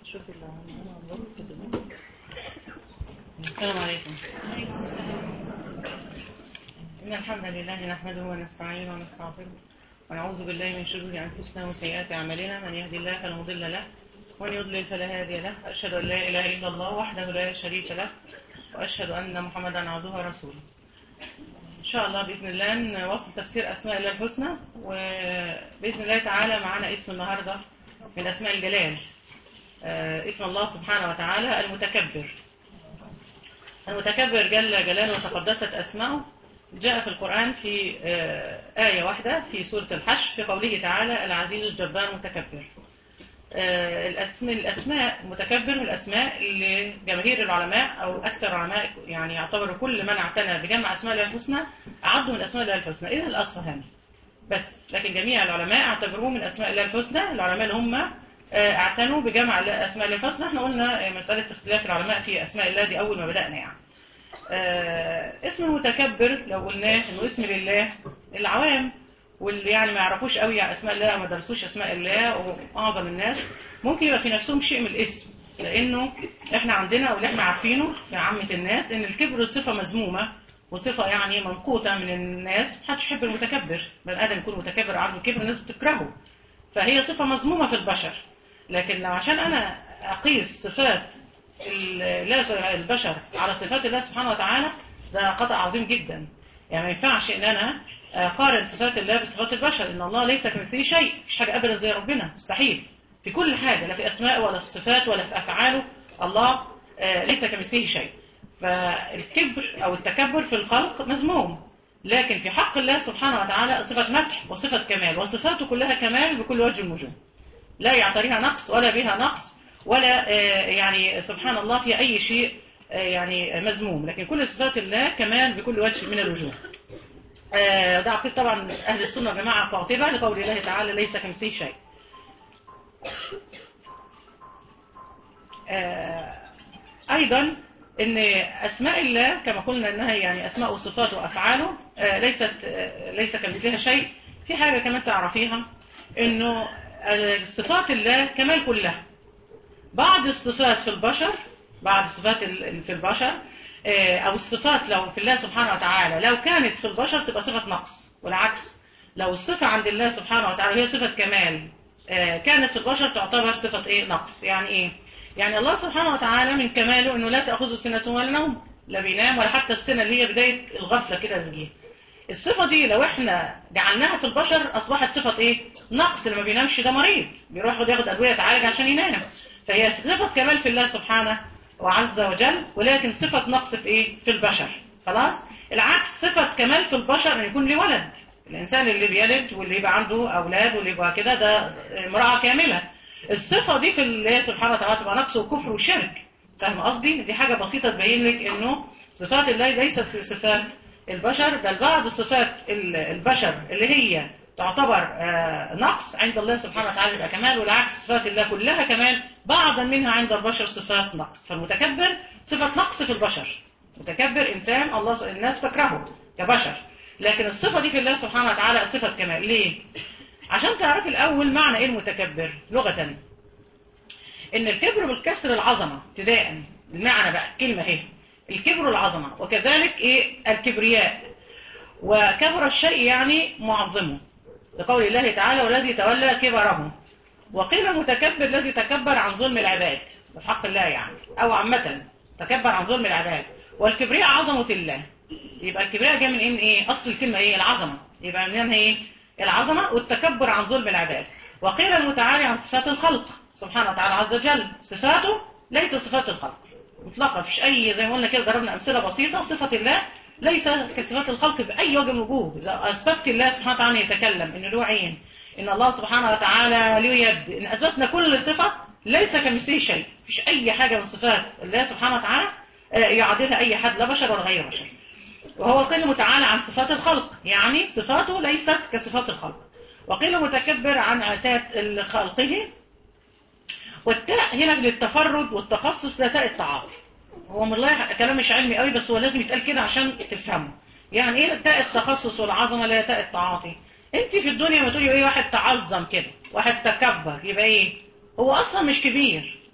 شوف اللي عملنا كده السلام عليكم إن الحمد لله نحمده ونستعينه ونستغفره ونعوذ بالله من شرور أنفسنا وسيئات أعمالنا من يهدي الله فلا مضل له ومن يضلل فلا هادي له أشهد أن لا إله إلا الله وحده لا شريك له وأشهد أن محمدا عبده ورسوله إن شاء الله بإذن الله نواصل تفسير أسماء الله الحسنى وبإذن الله تعالى معنا اسم النهاردة من أسماء الجلال آه، اسم الله سبحانه وتعالى المتكبر المتكبر جل جلاله وتقدست أسماؤه جاء في القرآن في آه، آية واحدة في سورة الحشر في قوله تعالى العزيز الجبار المتكبر آه، الأسماء الأسماء متكبر من الأسماء اللي جماهير العلماء أو أكثر العلماء يعني يعتبروا كل من اعتنى بجمع أسماء الله الحسنى أعدوا من أسماء الله الحسنى إذا الأصفهاني بس لكن جميع العلماء اعتبروه من أسماء الله الحسنى العلماء اللي هم آه، اعتنوا بجمع أسماء الله الحسنى احنا قلنا آه، مسألة اختلاف العلماء في أسماء الله دي أول ما بدأنا يعني آه، اسم المتكبر لو قلناه انه اسم لله العوام واللي يعني ما يعرفوش قوي عن اسماء الله او ما درسوش اسماء الله واعظم الناس ممكن يبقى في نفسهم شيء من الاسم لانه احنا عندنا واللي احنا عارفينه في عامه الناس ان الكبر صفه مذمومه وصفه يعني منقوطه من الناس محدش يحب المتكبر بني ادم يكون متكبر عنده كبر الناس بتكرهه فهي صفه مذمومه في البشر لكن لو عشان انا اقيس صفات ال- لا البشر على صفات الله سبحانه وتعالى ده خطأ عظيم جدا يعني ما ينفعش ان انا اقارن صفات الله بصفات البشر ان الله ليس كمثله شيء مفيش حاجه ابدا زي ربنا مستحيل في كل حاجه لا في اسماء ولا في صفات ولا في افعاله الله آه، ليس كمثله شيء فالكبر او التكبر في الخلق مذموم لكن في حق الله سبحانه وتعالى صفه مدح وصفه كمال وصفاته كلها كمال بكل وجه من الوجوه لا يعتريها نقص ولا بها نقص ولا آه، يعني سبحان الله في أي شيء آه، يعني مذموم لكن كل صفات الله كمان بكل وجه من الوجوه آه، ده عقيد طبعا أهل السنة جماعة قاطبة لقول الله تعالى ليس كمثله شيء آه، أيضا ان اسماء الله كما قلنا انها يعني اسماء وصفاته وافعاله آه، ليست آه، ليس كمثلها شيء في حاجه كمان تعرفيها انه آه، صفات الله كمال كلها بعض الصفات في البشر بعض الصفات ال- في البشر آه، او الصفات لو في الله سبحانه وتعالى لو كانت في البشر تبقى صفه نقص والعكس لو الصفه عند الله سبحانه وتعالى هي صفه كمال آه، كانت في البشر تعتبر صفه ايه نقص يعني ايه يعني الله سبحانه وتعالى من كماله انه لا تاخذه سنه ولا نوم لا بينام ولا حتى السنه اللي هي بدايه الغفله كده بتجيها الصفة دي لو احنا جعلناها في البشر اصبحت صفة ايه نقص اللي ما بينامش ده مريض بيروح ياخد ياخد ادوية تعالج عشان ينام فهي صفة كمال في الله سبحانه وعز وجل ولكن صفة نقص في ايه في البشر خلاص العكس صفة كمال في البشر ان يكون له ولد الانسان اللي بيلد واللي يبقى عنده اولاد واللي يبقى كده ده امرأة كاملة الصفة دي في الله سبحانه وتعالى تبقى نقص وكفر وشرك فاهم قصدي دي حاجة بسيطة تبين لك انه صفات الله ليست في صفات البشر بل بعض صفات ال- البشر اللي هي تعتبر آه، نقص عند الله سبحانه وتعالى يبقى كمال والعكس صفات الله كلها كمال بعضا منها عند البشر صفات نقص فالمتكبر صفة نقص في البشر متكبر إنسان الله الناس تكرهه كبشر لكن الصفة دي في الله سبحانه وتعالى صفة كمال ليه؟ عشان تعرفي الأول معنى إيه المتكبر لغة إن الكبر بالكسر العظمة ابتداء المعنى بقى كلمة إيه؟ الكبر العظمة وكذلك إيه الكبرياء وكبر الشيء يعني معظمه لقول الله تعالى والذي تولى كبره وقيل المتكبر الذي تكبر عن ظلم العباد ده في حق الله يعني أو عامة تكبر عن ظلم العباد والكبرياء عظمة الله يبقى الكبرياء جاي من إيه, من إيه؟ أصل الكلمة إيه العظمة يبقى منها إيه العظمة والتكبر عن ظلم العباد وقيل المتعالي عن صفات الخلق سبحانه وتعالى عز وجل صفاته ليس صفات الخلق مطلقة مفيش أي زي ما قلنا كده ضربنا أمثلة بسيطة صفة الله ليس كصفات الخلق بأي وجه من الوجوه إذا أثبتت الله سبحانه وتعالى يتكلم إن له عين إن الله سبحانه وتعالى له يد إن أثبتنا كل صفة ليس كمثله شيء مفيش أي حاجة من صفات الله سبحانه وتعالى آه، يعادلها أي حد لا بشر ولا غير بشر وهو قيل متعالى عن صفات الخلق يعني صفاته ليست كصفات الخلق وقيل متكبر عن عتات خلقه والتاء هنا للتفرد والتخصص لا تاء التعاطي هو والله كلام مش علمي قوي بس هو لازم يتقال كده عشان تفهمه يعني ايه تاء التخصص والعظمه لا تاء التعاطي انت في الدنيا ما تقولي ايه واحد تعظم كده واحد تكبر يبقى ايه هو اصلا مش كبير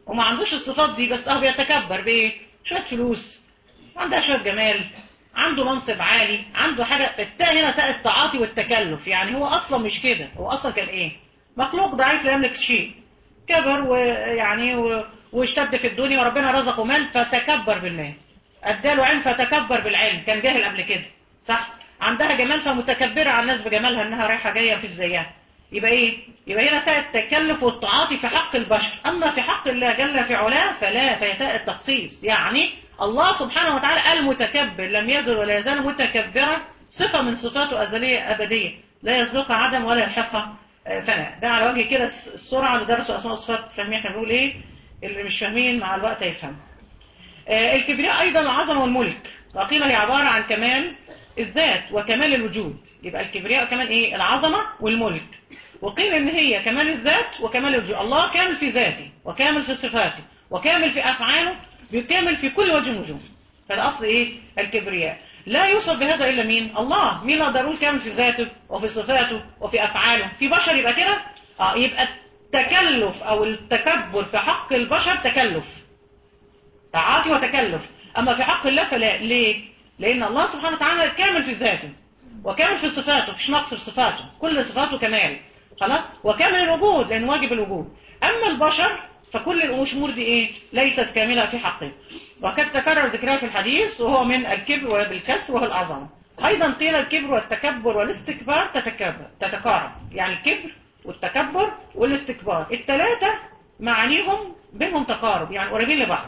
وما عندوش الصفات دي بس هو بيتكبر بايه شويه فلوس عندها شويه جمال عنده منصب عالي عنده حاجه التاء هنا تاء التعاطي والتكلف يعني هو اصلا مش كده هو اصلا كان ايه مخلوق ضعيف لا يملك شيء كبر ويعني و... واشتد في الدنيا وربنا رزقه مال فتكبر بالمال اداله علم فتكبر بالعلم كان جاهل قبل كده صح عندها جمال فمتكبره على الناس بجمالها انها رايحه جايه مفيش زيها يبقى ايه يبقى هنا تاء التكلف والتعاطي في حق البشر اما في حق الله جل في علاه فلا فهي تاء التخصيص يعني الله سبحانه وتعالى المتكبر لم يزل ولا يزال متكبرا صفه من صفاته ازليه ابديه لا يسبقها عدم ولا يلحقها فناء ده على وجه كده السرعه اللي درسوا اسماء وصفات فاهمين احنا بنقول ايه اللي مش فاهمين مع الوقت هيفهم الكبرياء ايضا العظمه والملك وقيل هي عباره عن كمال الذات وكمال الوجود يبقى الكبرياء كمان ايه العظمه والملك وقيل ان هي كمال الذات وكمال الوجود الله كامل في ذاته وكامل في صفاته وكامل في افعاله بكامل في كل وجه وجوه فالاصل ايه الكبرياء لا يوصف بهذا الا مين الله مين اللي يقدر كامل في ذاته وفي صفاته وفي افعاله في بشر يبقى كده اه يبقى التكلف او التكبر في حق البشر تكلف تعاطي وتكلف اما في حق الله فلا ليه لان الله سبحانه وتعالى كامل في ذاته وكامل في صفاته مفيش نقص في صفاته كل صفاته كمال خلاص وكامل الوجود لان واجب الوجود اما البشر فكل الامور دي ايه ليست كامله في حقه وقد تكرر ذكرها في الحديث وهو من الكبر وبالكسر وهو العظمه ايضا قيل الكبر والتكبر والاستكبار تتكبر تتقارب يعني الكبر والتكبر والاستكبار الثلاثه معانيهم بينهم تقارب يعني قريبين لبعض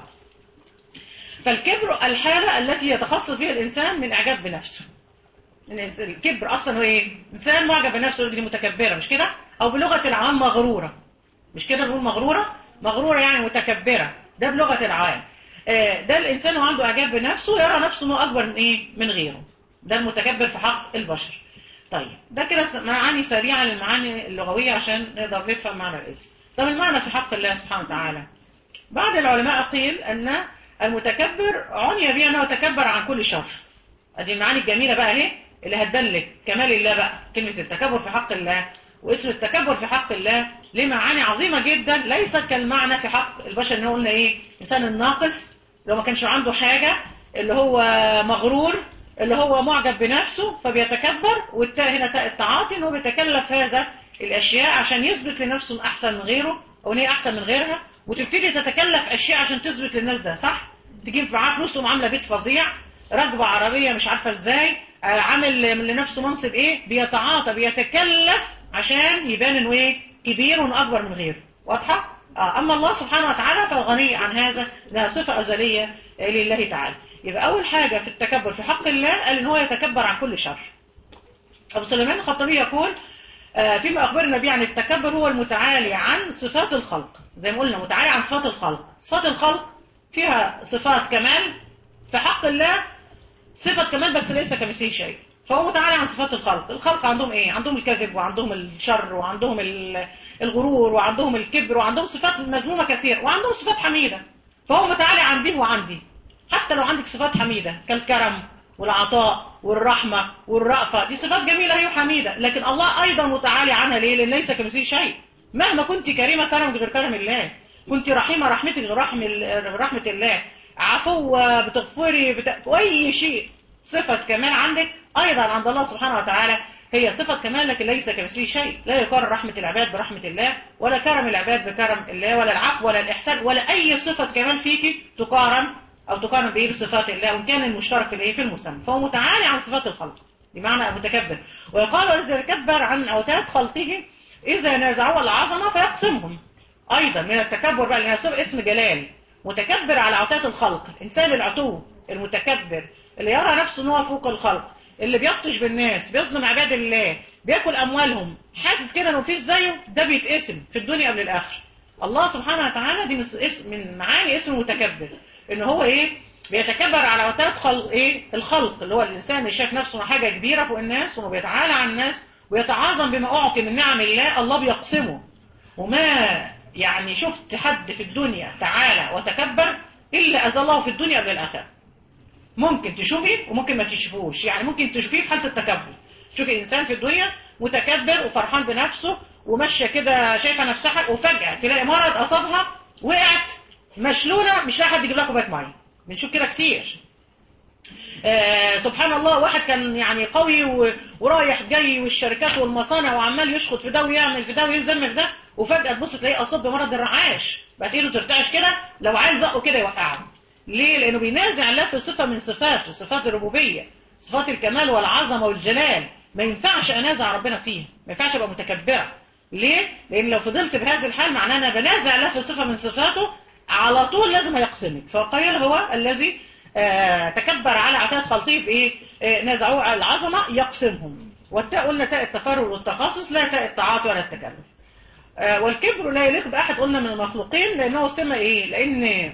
فالكبر الحاله التي يتخصص بها الانسان من اعجاب بنفسه الكبر اصلا هو ايه انسان معجب بنفسه دي متكبره مش كده او بلغه العام مغروره مش كده نقول مغروره مغروره يعني متكبره ده بلغه العام ده الانسان وعنده اعجاب بنفسه يرى نفسه انه اكبر من ايه من غيره ده المتكبر في حق البشر طيب ده كده معاني سريعه للمعاني اللغويه عشان نقدر نفهم معنى الاسم طب المعنى في حق الله سبحانه وتعالى بعض العلماء قيل ان المتكبر عني به انه يتكبر عن كل شر ادي المعاني الجميله بقى اهي اللي هتدلك كمال الله بقى كلمه التكبر في حق الله واسم التكبر في حق الله ليه معاني عظيمه جدا ليست كالمعنى في حق البشر اللي قلنا ايه الانسان الناقص لو ما كانش عنده حاجه اللي هو مغرور اللي هو معجب بنفسه فبيتكبر والتاء هنا تاء التعاطي ان هو بيتكلف هذا الاشياء عشان يثبت لنفسه احسن من غيره او ان هي احسن من غيرها وتبتدي تتكلف اشياء عشان تثبت للناس ده صح تجيب معاه فلوس تقوم عامله بيت فظيع راكبه عربيه مش عارفه ازاي عامل لنفسه منصب ايه بيتعاطى بيتكلف عشان يبان انه ايه كبير وانه اكبر من غيره واضحه آه اما الله سبحانه وتعالى فغني عن هذا ده صفه ازليه لله تعالى يبقى اول حاجه في التكبر في حق الله قال ان هو يتكبر عن كل شر ابو سليمان الخطابي يقول آه فيما اخبر النبي عن التكبر هو المتعالي عن صفات الخلق زي ما قلنا متعالي عن صفات الخلق صفات الخلق فيها صفات كمال في حق الله صفة كمال بس ليس كمثله شيء فهو متعالي عن صفات الخلق الخلق عندهم ايه عندهم الكذب وعندهم الشر وعندهم الغرور وعندهم الكبر وعندهم صفات مذمومة كثير وعندهم صفات حميدة فهو متعالي عن دي وعن دي حتى لو عندك صفات حميدة كالكرم والعطاء والرحمة والرأفة دي صفات جميلة هي حميدة لكن الله أيضا متعالي عنها ليه لأن ليس كمثله شيء مهما كنت كريمة كرمك غير كرم الله كنت رحيمة رحمتك غير رحمة, رحمة الله عفوة بتغفري بت... أي شيء صفة كمال عندك أيضا عند الله سبحانه وتعالى هي صفة كمال لكن ليس كمثله شيء لا يقارن رحمة العباد برحمة الله ولا كرم العباد بكرم الله ولا العفو ولا الإحسان ولا أي صفة كمال فيك تقارن أو تقارن بإيه بصفات الله وإن كان المشترك في الإيه في المسمى فهو متعالي عن صفات الخلق بمعنى متكبر ويقال إذا تكبر عن أوتاد خلقه إذا نازعوا العظمة فيقسمهم أيضا من التكبر بقى لأنها اسم جلال متكبر على عتات الخلق الإنسان العتو المتكبر اللي يرى نفسه ان هو فوق الخلق اللي بيبطش بالناس بيظلم عباد الله بياكل اموالهم حاسس كده انه مفيش زيه ده بيتقسم في الدنيا قبل الاخره الله سبحانه وتعالى دي اسم من معاني اسم المتكبر ان هو ايه بيتكبر على عتات خلق ايه الخلق اللي هو الانسان اللي شايف نفسه حاجه كبيره فوق الناس وما بيتعالى عن الناس ويتعاظم بما اعطي من نعم الله الله بيقسمه وما يعني شفت حد في الدنيا تعالى وتكبر الا اذى الله في الدنيا قبل الاخره ممكن تشوفي وممكن ما تشوفوش يعني ممكن تشوفيه في حالة التكبر تشوفي إنسان في الدنيا متكبر وفرحان بنفسه وماشية كده شايفة نفسها وفجأة تلاقي مرض أصابها وقعت مشلوله مش لاقي حد يجيب لها كوبايه ميه بنشوف كده كتير آه سبحان الله واحد كان يعني قوي و- ورايح جاي والشركات والمصانع وعمال يشخط في ده ويعمل في ده ويلزم في ده وفجأة تبص تلاقيه أصاب بمرض الرعاش بقت ايده ترتعش كده لو عايز زقه كده يوقعه ليه؟ لأنه بينازع الله في صفة من صفاته صفات الربوبية صفات الكمال والعظمة والجلال ما ينفعش أنازع ربنا فيها ما ينفعش أبقى متكبرة ليه؟ لأن لو فضلت بهذه الحال معناه أنا بنازع الله في صفة من صفاته على طول لازم هيقسمك فقيل هو الذي آه، تكبر على عتاد خلقه بإيه؟ آه، نازعوه العظمة يقسمهم والتاء قلنا تاء التفرد والتخصص لا تاء التعاطي ولا التكلف آه، والكبر لا يليق بأحد قلنا من المخلوقين لأنه سمة إيه؟ لأن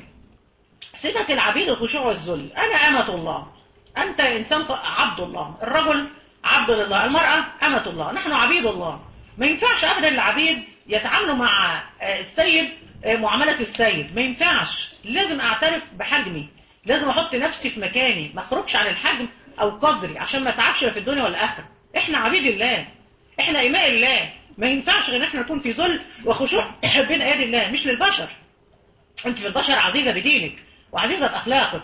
صفة العبيد الخشوع والذل أنا أمة الله أنت إنسان عبد الله الرجل عبد لله المرأة أمة الله نحن عبيد الله ما ينفعش أبدا العبيد يتعاملوا مع آه، السيد آه، معاملة السيد ما ينفعش لازم أعترف بحجمي لازم أحط نفسي في مكاني ما أخرجش عن الحجم أو قدري عشان ما أتعبش لا في الدنيا ولا الآخرة إحنا عبيد الله إحنا إماء الله ما ينفعش غير إن إحنا نكون في ذل وخشوع بين أيدي الله مش للبشر انت في البشر عزيزة بدينك وعزيزة بأخلاقك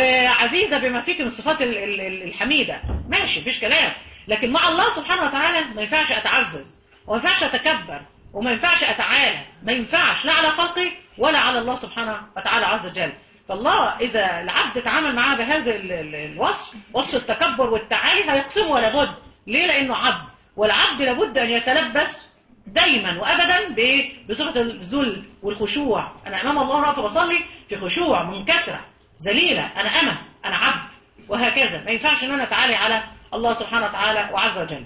وعزيزة بما فيك من الصفات ال- ال- ال- الحميدة ماشي مفيش كلام لكن مع الله سبحانه وتعالى ما ينفعش أتعزز وما ينفعش أتكبر وما ينفعش أتعالى ما ينفعش لا على خلقي ولا على الله سبحانه وتعالى عز وجل فالله إذا العبد تعامل معاه بهذا ال- ال- الوصف وصف التكبر والتعالي هيقسمه ولا بد ليه لأنه عبد والعبد لابد أن يتلبس دايما وابدا بايه بصفه الذل والخشوع انا امام الله واقف بصلي في خشوع منكسره ذليله انا امه انا عبد وهكذا ما ينفعش ان انا اتعالي على الله سبحانه وتعالى وعز وجل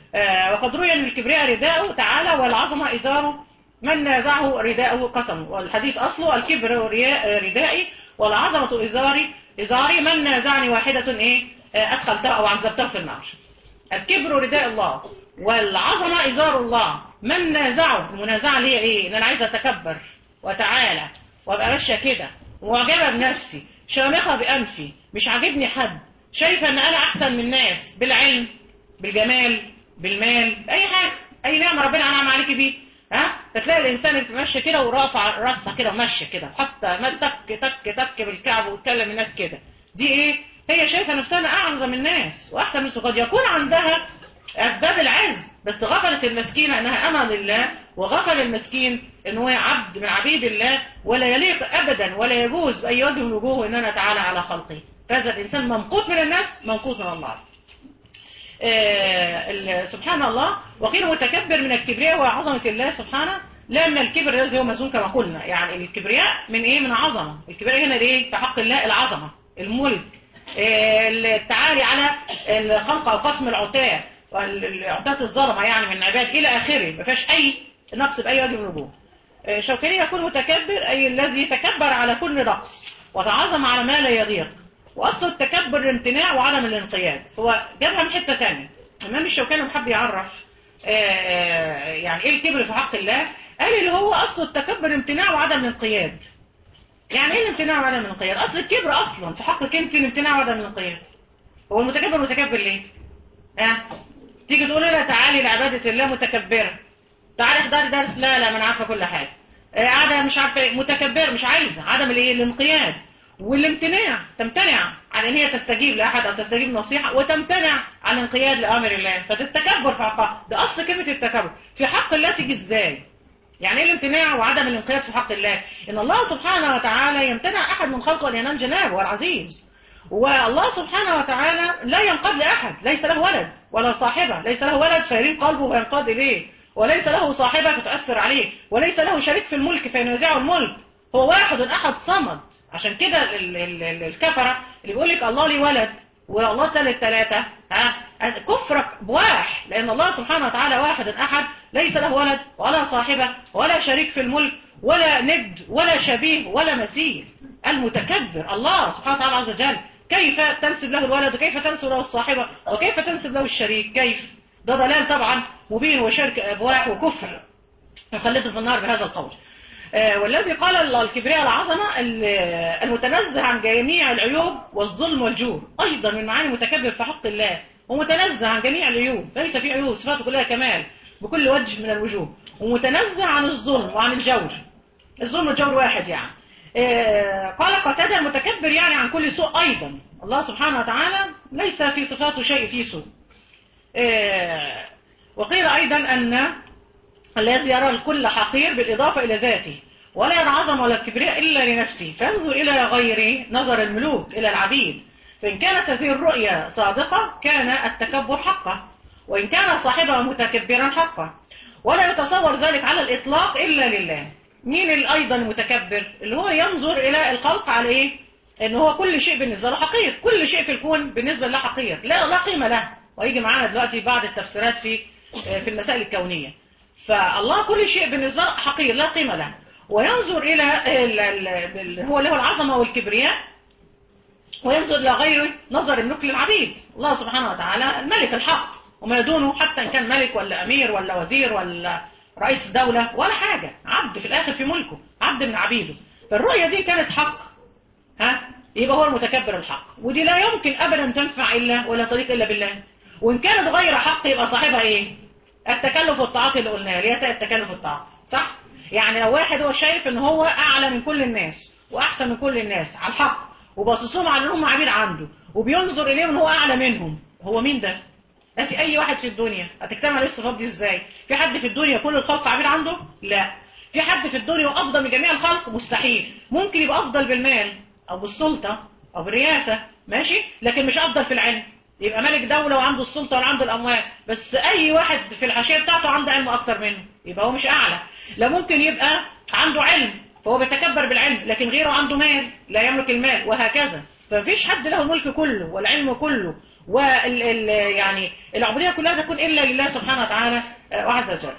آه وقد روي ان الكبرياء رداءه تعالى والعظمه ازاره من نازعه رداءه قسم والحديث اصله الكبر رياء- ردائي والعظمه ازاري ازاري من نازعني واحده ايه آه، ادخلته او عذبته في النار الكبر رداء الله والعظمة إزار الله من نازعه المنازعة اللي هي إيه إن أنا عايزة أتكبر وأتعالى وأبقى ماشية كده ومعجبة بنفسي شامخة بأنفي مش عاجبني حد شايفة إن أنا أحسن من الناس بالعلم بالجمال بالمال أي حاجة أي نعمة ربنا أنعم عليكي بيه ها فتلاقي الإنسان اللي ماشية كده ورافع راسها كده وماشية كده حتى ما تك تك تك بالكعب وتكلم الناس كده دي إيه هي شايفة نفسها أنا أعظم الناس وأحسن من قد يكون عندها أسباب العز بس غفلت المسكينة أنها أمة لله وغفل المسكين أن هو عبد من عبيد الله ولا يليق أبدا ولا يجوز بأي وجه من وجوه أن أنا تعالى على خلقه فهذا الإنسان منقوط من الناس منقوط من الله آه، ال- سبحان الله وقيل متكبر من الكبرياء وعظمة الله سبحانه لا من الكبر الذي هو مزون كما قلنا يعني الكبرياء من ايه من عظمة الكبرياء هنا ايه في حق الله العظمة الملك آه، التعالي على الخلق او قسم العتاة والعتاة الظلمة يعني من العباد الى اخره ما فيهاش اي نقص باي وجه من الوجوه آه، شوكاني يكون متكبر اي الذي تكبر على كل نقص وتعظم على ما لا يليق واصل التكبر الامتناع وعدم الانقياد هو جابها من حته ثانيه الامام الشوكاني محب يعرف آه، يعني ايه الكبر في حق الله قال اللي هو اصل التكبر امتناع وعدم الانقياد يعني ايه الامتناع وعدم الانقياد اصل الكبر اصلا في حقك انت الامتناع وعدم الانقياد هو المتكبر متكبر ليه ها تيجي تقول لها تعالي لعباده الله متكبره تعالي احضري درس لا لا ما انا عارفه كل حاجه آه، قاعده مش عارفه إيه، متكبر مش عايزه عدم الايه الانقياد والامتناع تمتنع عن ان هي تستجيب لاحد او تستجيب نصيحه وتمتنع عن الانقياد لامر الله فده التكبر في حقها ده اصل كلمه التكبر في حق الله تيجي ازاي يعني ايه الامتناع وعدم الانقياد في حق الله ان الله سبحانه وتعالى يمتنع احد من خلقه ان ينام جنابه والعزيز والله سبحانه وتعالى لا ينقاد لاحد ليس له ولد ولا صاحبه ليس له ولد فيريد قلبه وينقاد اليه وليس له صاحبه فتؤثر عليه وليس له شريك في الملك فينازعه الملك هو واحد احد صمد عشان كده ال- ال- ال- الكفره اللي بيقول لك الله لي ولد والله ثالث ثلاثه ها كفرك بواح لان الله سبحانه وتعالى واحد احد ليس له ولد ولا صاحبه ولا شريك في الملك ولا ند ولا شبيه ولا مثيل المتكبر الله سبحانه وتعالى عز وجل كيف تنسب له الولد وكيف تنسب له الصاحبة وكيف تنسب له الشريك كيف ده ضلال طبعا مبين وشرك أبواح وكفر يخلده في النار بهذا القول آه، والذي قال الله الكبرياء العظمة ال- المتنزه عن جميع العيوب والظلم والجور أيضا من معاني متكبر في حق الله ومتنزه عن جميع العيوب ليس في عيوب صفاته كلها كمال بكل وجه من الوجوه ومتنزه عن الظلم وعن الجور الظلم والجور واحد يعني آه، قال قتادة المتكبر يعني عن كل سوء أيضا الله سبحانه وتعالى ليس في صفاته شيء فيه سوء آه، وقيل أيضا أن الذي يرى الكل حقير بالإضافة إلى ذاته ولا يرى عظمة ولا كبرياء إلا لنفسه فينظر إلى غيره نظر الملوك إلى العبيد فإن كانت هذه الرؤية صادقة كان التكبر حقا وإن كان صاحبها متكبرا حقا ولا يتصور ذلك على الإطلاق إلا لله مين اللي أيضا المتكبر اللي هو ينظر إلى الخلق على إيه إن هو كل شيء بالنسبة له حقير كل شيء في الكون بالنسبة له حقير لا لا قيمة له ويجي معانا دلوقتي بعض التفسيرات في في المسائل الكونية فالله كل شيء بالنسبة له حقير لا قيمة له وينظر إلى ال- ال- ال- هو له العظمة والكبرياء وينظر إلى غيره نظر الملك للعبيد الله سبحانه وتعالى الملك الحق وما دونه حتى إن كان ملك ولا أمير ولا وزير ولا رئيس دولة ولا حاجة عبد في الآخر في ملكه عبد من عبيده فالرؤية دي كانت حق ها يبقى هو المتكبر الحق ودي لا يمكن أبدا تنفع إلا ولا طريق إلا بالله وإن كانت غير حق يبقى صاحبها إيه التكلف والطاعات اللي قلناها اللي هي التكلف والطاعات صح يعني لو واحد هو شايف ان هو اعلى من كل الناس واحسن من كل الناس على الحق وباصص لهم على انهم عبيد عنده وبينظر اليهم ان هو اعلى منهم هو مين ده انت اي واحد في الدنيا هتجتمع عليه الصفات دي ازاي في حد في الدنيا كل الخلق عبيد عنده لا في حد في الدنيا وافضل من جميع الخلق مستحيل ممكن يبقى افضل بالمال او بالسلطه او بالرياسه ماشي لكن مش افضل في العلم يبقى ملك دولة وعنده السلطة وعنده الأموال بس أي واحد في الحاشية بتاعته عنده علم أكتر منه يبقى هو مش أعلى لا ممكن يبقى عنده علم فهو بيتكبر بالعلم لكن غيره عنده مال لا يملك المال وهكذا فمفيش حد له الملك كله والعلم كله وال ال يعني العبودية كلها تكون إلا لله سبحانه وتعالى آه، وعز وجل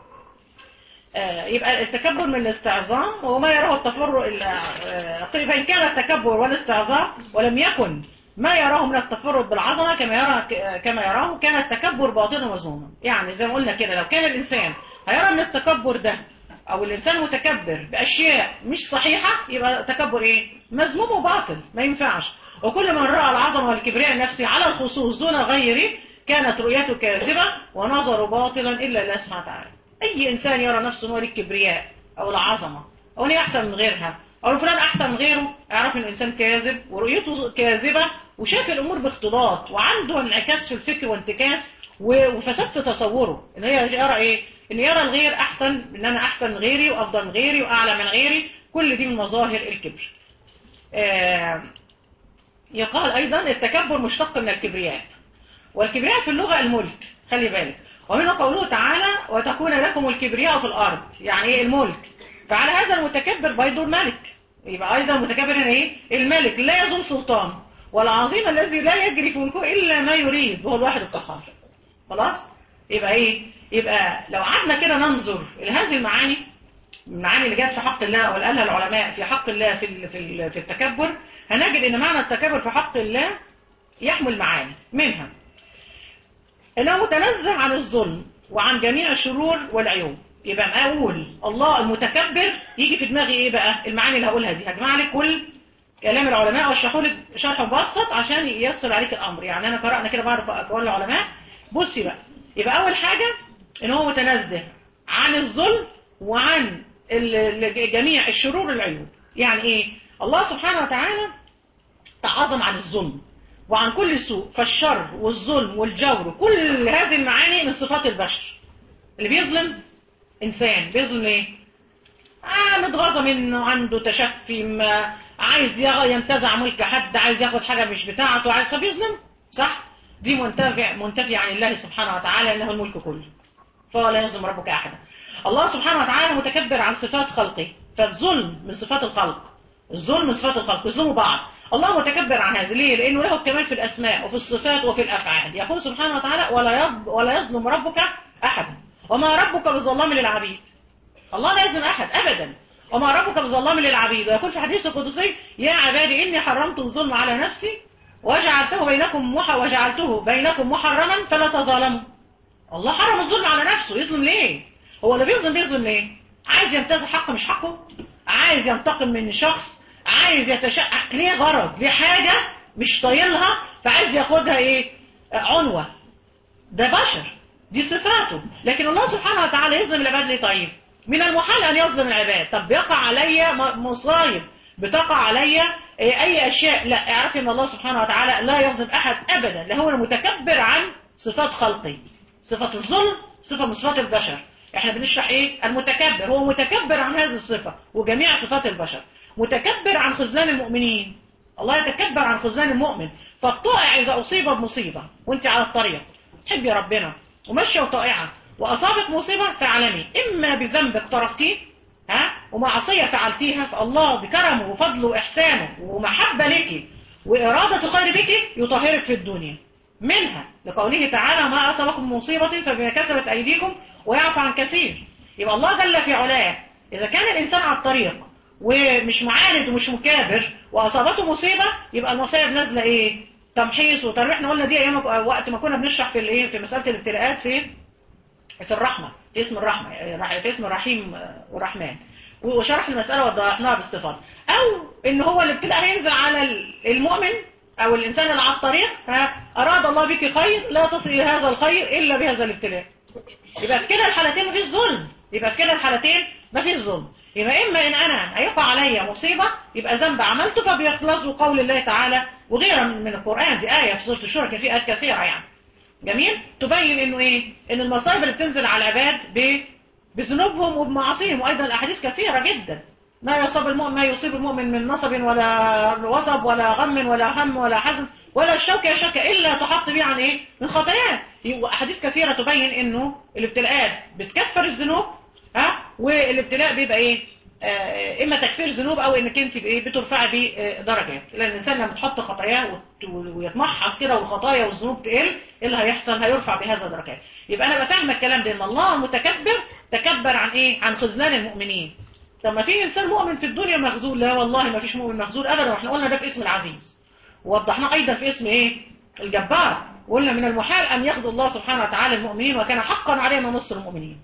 آه، يبقى التكبر من الاستعظام وما يراه التفرق ال- آه، فإن كان التكبر والاستعظام ولم يكن ما يراه من التفرد بالعظمة كما يرى كما يراه كان التكبر باطنا مذموما يعني زي ما قلنا كده لو كان الإنسان هيرى ان التكبر ده او الإنسان متكبر بأشياء مش صحيحة يبقى تكبر ايه مذموم وباطل ما ينفعش وكل من رأى العظمة والكبرياء النفسي على الخصوص دون غيره كانت رؤيته كاذبة ونظره باطلا إلا الله سبحانه وتعالى أي إنسان يرى نفسه نور الكبرياء أو العظمة أو إن هي أحسن من غيرها أو إن فلان أحسن من غيره اعرف إن الإنسان كاذب ورؤيته كاذبة وشاف الأمور باختلاط وعنده انعكاس في الفكر وانتكاس و- وفساد في تصوره إن هي يرى إيه؟ إن يرى الغير أحسن إن أنا أحسن من غيري وأفضل من غيري وأعلى من غيري كل دي من مظاهر الكبر. آه يقال أيضا التكبر مشتق من الكبرياء والكبرياء في اللغة الملك خلي بالك ومنه قوله تعالى وتكون لكم الكبرياء في الأرض يعني إيه الملك فعلى هذا المتكبر بيض الملك يبقى أيضا المتكبر هنا إيه الملك لا يزول سلطان والعظيم الذي لا يجري في ملكه إلا ما يريد وهو الواحد القهار خلاص يبقى إيه يبقى لو قعدنا كده ننظر إلى هذه المعاني المعاني اللي جت في حق الله او اللي قالها العلماء في حق الله في ال- في ال- في التكبر هنجد ان معنى التكبر في حق الله يحمل معاني منها انه متنزه عن الظلم وعن جميع الشرور والعيوب يبقى ما اقول الله المتكبر يجي في دماغي ايه بقى المعاني اللي هقولها دي هجمع لك كل كلام العلماء واشرحه لك شرح مبسط عشان ييسر عليك الامر يعني انا قرانا كده بعض اقوال العلماء بصي بقى يبقى اول حاجه ان هو متنزه عن الظلم وعن ال- ال- جميع الشرور والعيوب يعني ايه الله سبحانه وتعالى تعظم عن الظلم وعن كل سوء فالشر والظلم والجور كل هذه المعاني من صفات البشر اللي بيظلم انسان بيظلم ايه آه متغاظة منه عنده تشفي ما عايز يغ- ينتزع ملك حد عايز ياخد حاجة مش بتاعته عايز فبيظلم صح دي منتفع منتفي عن الله سبحانه وتعالى انه الملك كله فهو لا يظلم ربك احدا الله سبحانه وتعالى متكبر عن صفات خلقه فالظلم من صفات الخلق الظلم من صفات الخلق يظلموا بعض الله متكبر عن هذا ليه لانه له الكمال في الاسماء وفي الصفات وفي الافعال يقول سبحانه وتعالى ولا يض ولا يظلم ربك احدا وما ربك بظلام للعبيد الله لا يظلم احد ابدا وما ربك بظلام للعبيد ويقول في حديث القدسي يا عبادي اني حرمت الظلم على نفسي وجعلته بينكم مح وجعلته بينكم محرما فلا تظالموا الله حرم الظلم على نفسه يظلم ليه هو اللي بيظلم بيظلم ليه عايز ينتزع حق مش حقه عايز ينتقم من شخص عايز يتشقق ليه غرض ليه حاجة مش طايلها فعايز ياخدها ايه عنوة ده بشر دي صفاته لكن الله سبحانه وتعالى يظلم العباد ليه طيب من المحال ان يظلم العباد طب يقع علي م- مصايب بتقع عليا اي اشياء لا اعرفي ان الله سبحانه وتعالى لا يظلم احد ابدا لا هو المتكبر عن صفات خلقه صفة الظلم صفة من صفات البشر احنا بنشرح ايه المتكبر هو متكبر عن هذه الصفة وجميع صفات البشر متكبر عن خذلان المؤمنين الله يتكبر عن خذلان المؤمن فالطائع اذا اصيب بمصيبة وانت على الطريق تحبي ربنا وماشيه وطائعه واصابت مصيبة فاعلمي اما بذنب اقترفتيه ها ومعصية فعلتيها فالله بكرمه وفضله وإحسانه ومحبة لك وإرادة خير بك يطهرك في الدنيا منها لقوله تعالى ما أصابكم من مصيبة فبما كسبت أيديكم ويعفو عن كثير يبقى الله جل في علاه إذا كان الإنسان على الطريق ومش معاند ومش مكابر وأصابته مصيبة يبقى المصايب نازلة إيه تمحيص وترويح احنا قلنا دي أيام وقت ما كنا بنشرح في الإيه في مسألة الابتلاءات في في الرحمة في اسم الرحمة في اسم الرحيم والرحمن وشرح المسألة وضحناها باستفاضة أو إن هو الابتلاء هينزل على المؤمن أو الإنسان اللي على الطريق أراد الله بك خير لا تصل إلى هذا الخير إلا بهذا الابتلاء يبقى في كلا الحالتين مفيش ظلم يبقى في كلا الحالتين مفيش ظلم يبقى إما إن أنا هيقع عليا مصيبة يبقى ذنب عملته فبيخلص قول الله تعالى وغيرها من القرآن دي آية في سورة الشورى كان في آيات كثيرة يعني جميل تبين انه ايه ان المصائب اللي بتنزل على العباد ب... بذنوبهم وبمعاصيهم وايضا الاحاديث كثيره جدا ما يصاب المؤمن ما يصيب المؤمن من نصب ولا وصب ولا غم ولا هم ولا حزن ولا الشوكة شوكة الا تحط بيه عن ايه من خطاياه احاديث كثيره تبين انه الابتلاءات بتكفر الذنوب ها والابتلاء بيبقى ايه آه اما تكفير ذنوب او انك انت بايه بترفعي بيه درجات لان الانسان لما تحط خطاياه ويتمحص كده والخطايا والذنوب تقل ايه اللي هيحصل هيرفع بهذا درجات يبقى انا بفهم الكلام ده ان الله متكبر تكبر عن ايه عن خذلان المؤمنين طب ما في انسان مؤمن في الدنيا مخذول لا والله ما فيش مؤمن مخذول ابدا واحنا قلنا ده في اسم العزيز ووضحناه ايضا في اسم ايه الجبار وقلنا من المحال ان يخذل الله سبحانه وتعالى المؤمنين وكان حقا علينا نصر المؤمنين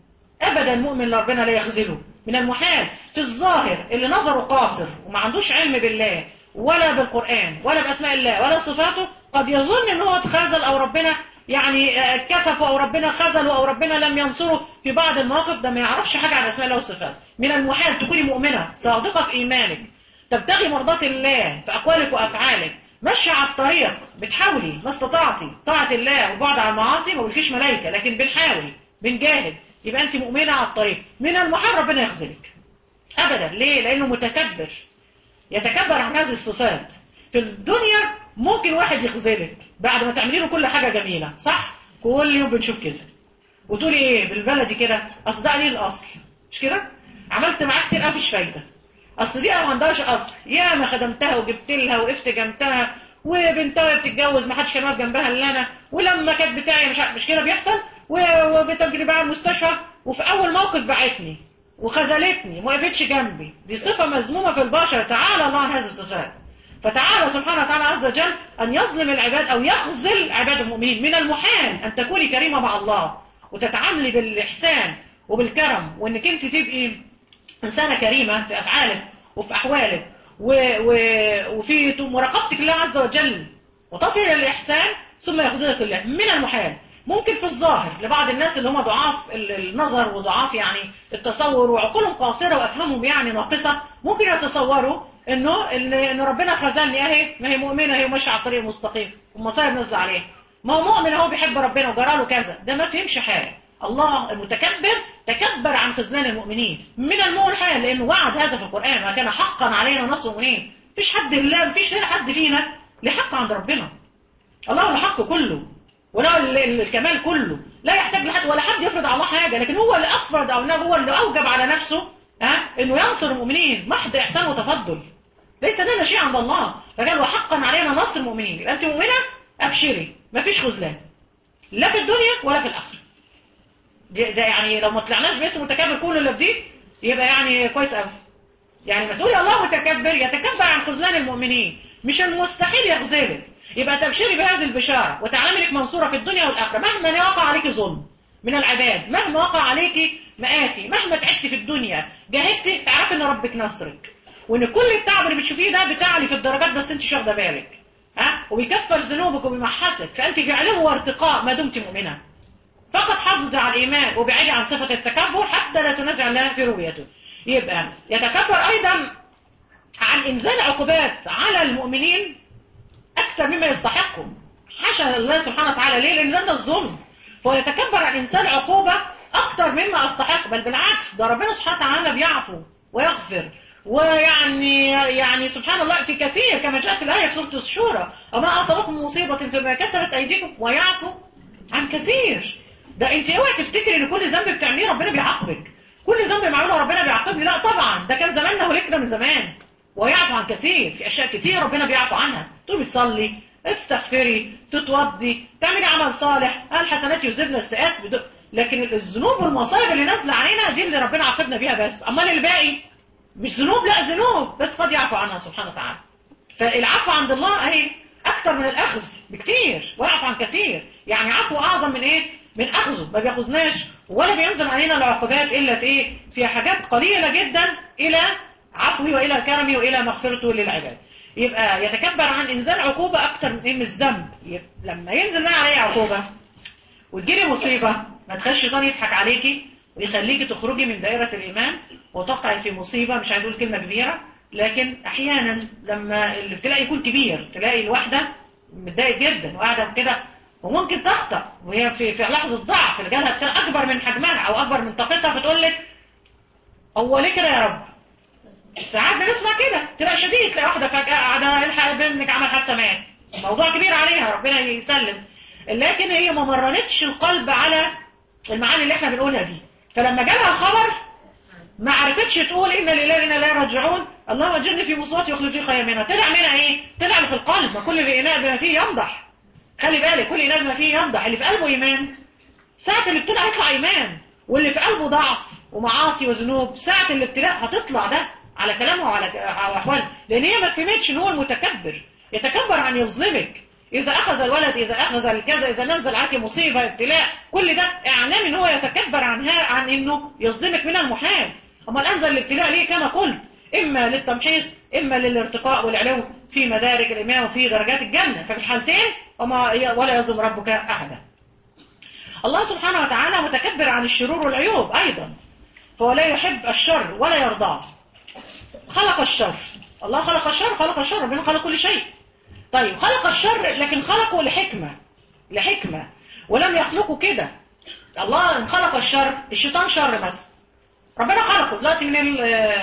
ابدا مؤمن ربنا لا يخذله من المحال في الظاهر اللي نظره قاصر وما عندوش علم بالله ولا بالقرآن ولا بأسماء الله ولا صفاته قد يظن ان هو اتخاذل او ربنا يعني كسفه او ربنا خذله او ربنا لم ينصره في بعض المواقف ده ما يعرفش حاجة عن اسماء الله وصفاته من المحال تكوني مؤمنة صادقة في ايمانك تبتغي مرضات الله في اقوالك وافعالك ماشية على الطريق بتحاولي ما استطعتي طاعة الله وبعد عن المعاصي ما بلكيش ملائكة لكن بنحاول بنجاهد يبقى انت مؤمنة على الطريق من المحال ربنا يخذلك ابدا ليه لانه متكبر يتكبر عن هذه الصفات في الدنيا ممكن واحد يخذلك بعد ما تعملي له كل حاجة جميلة صح كل يوم بنشوف كده وتقولي ايه بالبلدي كده اصل ده قليل الاصل مش كده عملت معاه كتير مفيش فايدة اصل دي ما عندهاش اصل يا ما خدمتها وجبت لها وقفت جنبها وبنتها بتتجوز ما حدش كان واقف جنبها الا انا ولما كانت بتاعي مش مش كده بيحصل وبتجري بقى المستشفى وفي اول موقف بعتني وخذلتني ما وقفتش جنبي دي صفة مذمومة في البشر تعالى الله عن هذه الصفات فتعالى سبحانه وتعالى عز وجل أن يظلم العباد أو يخذل عباد المؤمنين من المحال أن تكوني كريمة مع الله وتتعاملي بالإحسان وبالكرم وأنك أنت تبقي إنسانة كريمة في أفعالك وفي أحوالك و... و... وفي مراقبتك الله عز وجل وتصل إلى الإحسان ثم يخذلك الله من المحال ممكن في الظاهر لبعض الناس اللي هم ضعاف النظر وضعاف يعني التصور وعقولهم قاصرة وأفهامهم يعني ناقصة ممكن يتصوروا انه ان ربنا خذلني اهي ما هي مؤمنة هي ماشيه على الطريق المستقيم والمصايب نازله عليها ما هو مؤمن هو بيحب ربنا وجرى له كذا ده ما فهمش حاجه الله المتكبر تكبر عن خذلان المؤمنين من المحال لانه وعد هذا في القرآن ما كان حقا علينا نصر المؤمنين مفيش حد الا مفيش لنا حد فينا لحق عند ربنا الله الحق كله وله الكمال كله لا يحتاج لحد ولا حد يفرض على الله حاجة لكن هو اللي أفرض أو هو اللي أوجب على نفسه ها إنه ينصر المؤمنين محض إحسان وتفضل ليس ده شيء عند الله فقال وحقا علينا نصر المؤمنين يبقى أنت مؤمنة أبشري مفيش خذلان لا في الدنيا ولا في الآخرة ده يعني لو ما طلعناش باسم متكبر كله اللي في دي يبقى يعني كويس قوي يعني ما تقولي الله متكبر يتكبر عن خذلان المؤمنين مش المستحيل يخذلك يبقى تبشري بهذه البشارة وتعلمي لك منصورة في الدنيا والآخرة مهما وقع عليك ظلم من العباد مهما وقع عليك مآسي مهما تعبت في الدنيا جاهدت اعرفي ان ربك نصرك وان كل التعب اللي بتشوفيه ده بتعلي في الدرجات بس انت مش واخده بالك ها وبيكفر ذنوبك وبيمحسك فانت في علو وارتقاء ما دمت مؤمنه فقط حافظي على الايمان وابعدي عن صفه التكبر حتى لا تنازع الله في رؤيته يبقى يتكبر ايضا عن انزال عقوبات على المؤمنين اكثر مما يستحقوا حاشا الله سبحانه وتعالى ليه لان ده الظلم فهو يتكبر عن انسان عقوبه اكثر مما استحق بل بالعكس ده ربنا سبحانه وتعالى بيعفو ويغفر ويعني يعني سبحان الله في كثير كما جاء في الآية في سورة الشورى وما أصابكم مصيبة فيما كسبت أيديكم ويعفو عن كثير ده أنت اوعي تفتكري إن كل ذنب بتعمليه ربنا بيعاقبك كل ذنب معموله ربنا بيعاقبني لا طبعا ده كان زماننا ولكنا من زمان ويعفو عن كثير في أشياء كتير ربنا بيعفو عنها تقومي تصلي تستغفري تتوضي تعملي عمل صالح الحسنات يذهبن السيئات لكن الذنوب والمصايب اللي نازله علينا دي اللي ربنا عاقبنا بيها بس امال الباقي مش ذنوب لا ذنوب بس قد يعفو عنها سبحانه وتعالى فالعفو عند الله اهي اكتر من الاخذ بكتير ويعفو عن كثير يعني عفو اعظم من ايه من اخذه ما بياخذناش ولا بينزل علينا العقوبات الا في ايه في حاجات قليله جدا الى عفوه والى كرمه والى مغفرته للعباد يبقى يتكبر عن انزال عقوبه اكتر من ايه من الذنب لما ينزل بقى عليه عقوبه وتجيلي مصيبه ما تخليش الشيطان يضحك عليكي ويخليكي تخرجي من دائرة الإيمان وتقعي في مصيبة مش عايز أقول كلمة كبيرة لكن أحيانا لما الابتلاء يكون كبير تلاقي الواحدة متضايق جدا وقاعدة كده وممكن تخطأ وهي في في لحظة ضعف اللي جالها ابتلاء أكبر من حجمها أو أكبر من طاقتها فتقول لك هو ليه كده يا رب؟ ساعات بنسمع كده تلاقي شديد تلاقي واحدة فجأة قاعدة الحق ابنك عمل حادثة مات الموضوع كبير عليها ربنا يسلم لكن هي ما مرنتش القلب على المعاني اللي احنا بنقولها دي فلما جالها الخبر ما عرفتش تقول إن لله إنا لا راجعون اللهم اجرني في مصيبتي واخلف لي خير منها طلع منها ايه طلع اللي في القلب ما كل اناء بما فيه ينضح خلي بالك كل اناء بما فيه ينضح اللي في قلبه ايمان ساعة الابتلاء هيطلع ايمان واللي في قلبه ضعف ومعاصي وذنوب ساعة الابتلاء هتطلع ده على كلامه وعلى احواله لان هي ما فهمتش ان هو المتكبر يتكبر عن يظلمك إذا أخذ الولد إذا أخذ الكذا إذا نزل عليك مصيبة ابتلاء كل ده إعلام إن هو يتكبر عنها عن إنه يصدمك من المحال أما أنزل الابتلاء ليه كما قلت إما للتمحيص إما للارتقاء والعلو في مدارك الإيمان وفي درجات الجنة ففي الحالتين وما ولا يظلم ربك أحدا الله سبحانه وتعالى متكبر عن الشرور والعيوب أيضا فهو لا يحب الشر ولا يرضاه خلق الشر الله خلق الشر خلق الشر ربنا خلق كل شيء طيب خلق الشر لكن خلقه لحكمة لحكمة ولم يخلقه كده الله خلق الشر الشيطان شر مثلا ربنا خلقه دلوقتي من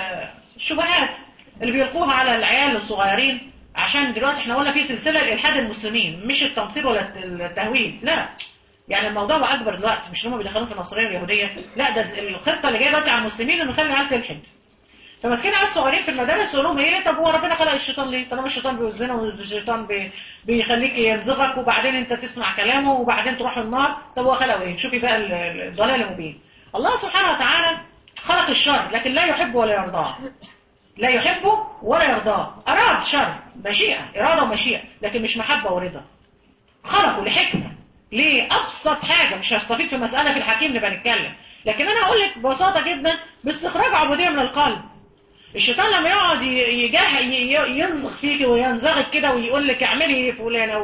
الشبهات اللي بيلقوها على العيال الصغيرين عشان دلوقتي احنا قلنا في سلسلة لإلحاد المسلمين مش التنصير ولا التهويل لا يعني الموضوع بقى أكبر دلوقتي مش هم بيدخلون في النصرية واليهودية لا ده الخطة اللي جاية دلوقتي على المسلمين انه يخلي العيال تلحد فماسكين على الصغيرين في المدارس يقول لهم ايه طب هو ربنا خلق الشيطان ليه طالما الشيطان بيوزنه والشيطان بي بيخليك ينزغك وبعدين انت تسمع كلامه وبعدين تروح النار طب هو خلقه ايه شوفي بقى الضلال المبين الله سبحانه وتعالى خلق الشر لكن لا يحبه ولا يرضاه لا يحبه ولا يرضاه اراد شر مشيئه اراده ومشيئه لكن مش محبه ورضا خلقه لحكمه ليه ابسط حاجه مش هستفيد في مساله في الحكيم نبقى نتكلم لكن انا هقول لك ببساطه جدا باستخراج عبوديه من القلب الشيطان لما يقعد يجاه ينزغ فيك وينزغك كده ويقول لك اعملي فلانه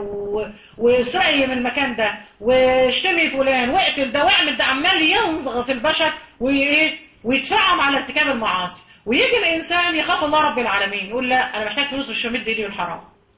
واسرقي من المكان ده واشتمي فلان واقتل ده واعمل ده عمال ينزغ في البشر وايه ويدفعهم على ارتكاب المعاصي ويجي الانسان يخاف الله رب العالمين يقول لا انا محتاج فلوس مش همد ايدي الحرام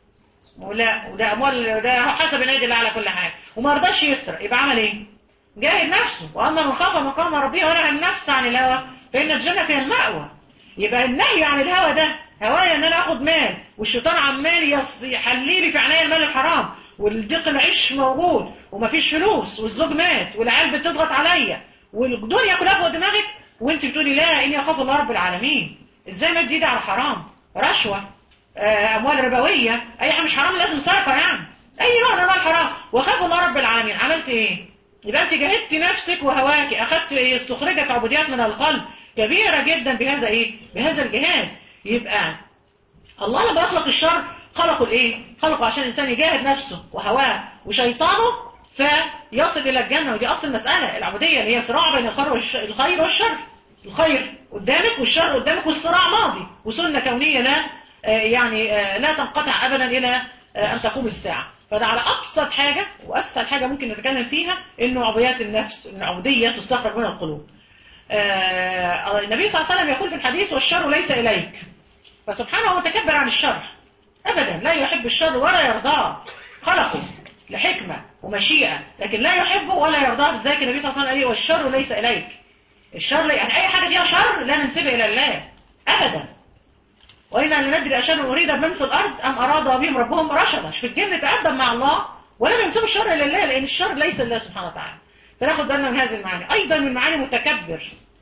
ولا وده اموال ده حسب النادي الله على كل حاجه وما رضاش يسرق يبقى عمل ايه؟ جاهد نفسه واما من خاف مقام ربه ونهى النفس عن الهوى فان الجنه هي المأوى يبقى النهي عن الهوى ده هوايا ان انا اخد مال والشيطان عمال يحلي لي في عناية المال الحرام والضيق العيش موجود ومفيش فلوس والزوج مات والعيال بتضغط عليا والدنيا كلها فوق دماغك وانت بتقولي لا اني اخاف الله رب العالمين ازاي ما تزيد على حرام رشوه آه، اموال ربويه اي حاجه مش حرام لازم سرقه يعني اي نوع من انواع الحرام واخاف الله رب العالمين عملت ايه يبقى انت جهدت نفسك وهواك اخذت استخرجت عبوديات من القلب كبيرة جدا بهذا ايه بهذا الجهاد يبقى الله لما يخلق الشر خلقه الايه خلقه عشان الانسان يجاهد نفسه وهواه وشيطانه فيصل الى الجنة ودي اصل المسألة العبودية اللي هي صراع بين الخير والش- الخير والشر الخير قدامك والشر قدامك والصراع ماضي وسنة كونية لا آه، يعني آه، لا تنقطع ابدا الى آه، ان تقوم الساعة فده على ابسط حاجة واسهل حاجة ممكن نتكلم فيها انه عبوديات النفس ان عبودية تستخرج من القلوب آه، النبي صلى الله عليه وسلم يقول في الحديث والشر ليس إليك فسبحانه هو متكبر عن الشر ابدا لا يحب الشر ولا يرضاه خلقه لحكمة ومشيئة لكن لا يحبه ولا يرضاه ذلك النبي صلى الله عليه وسلم قال إيه؟ والشر ليس إليك الشر يعني أي حاجة فيها شر لا ننسبها إلى الله أبدا وإنا لندري أشر أريد بمن في الأرض أم أراد بهم ربهم رشدا في الجن تأدب مع الله ولم ينسبوا الشر إلى الله لأن الشر ليس لله سبحانه وتعالى فناخد بالنا من هذه المعاني أيضا من معاني متكبر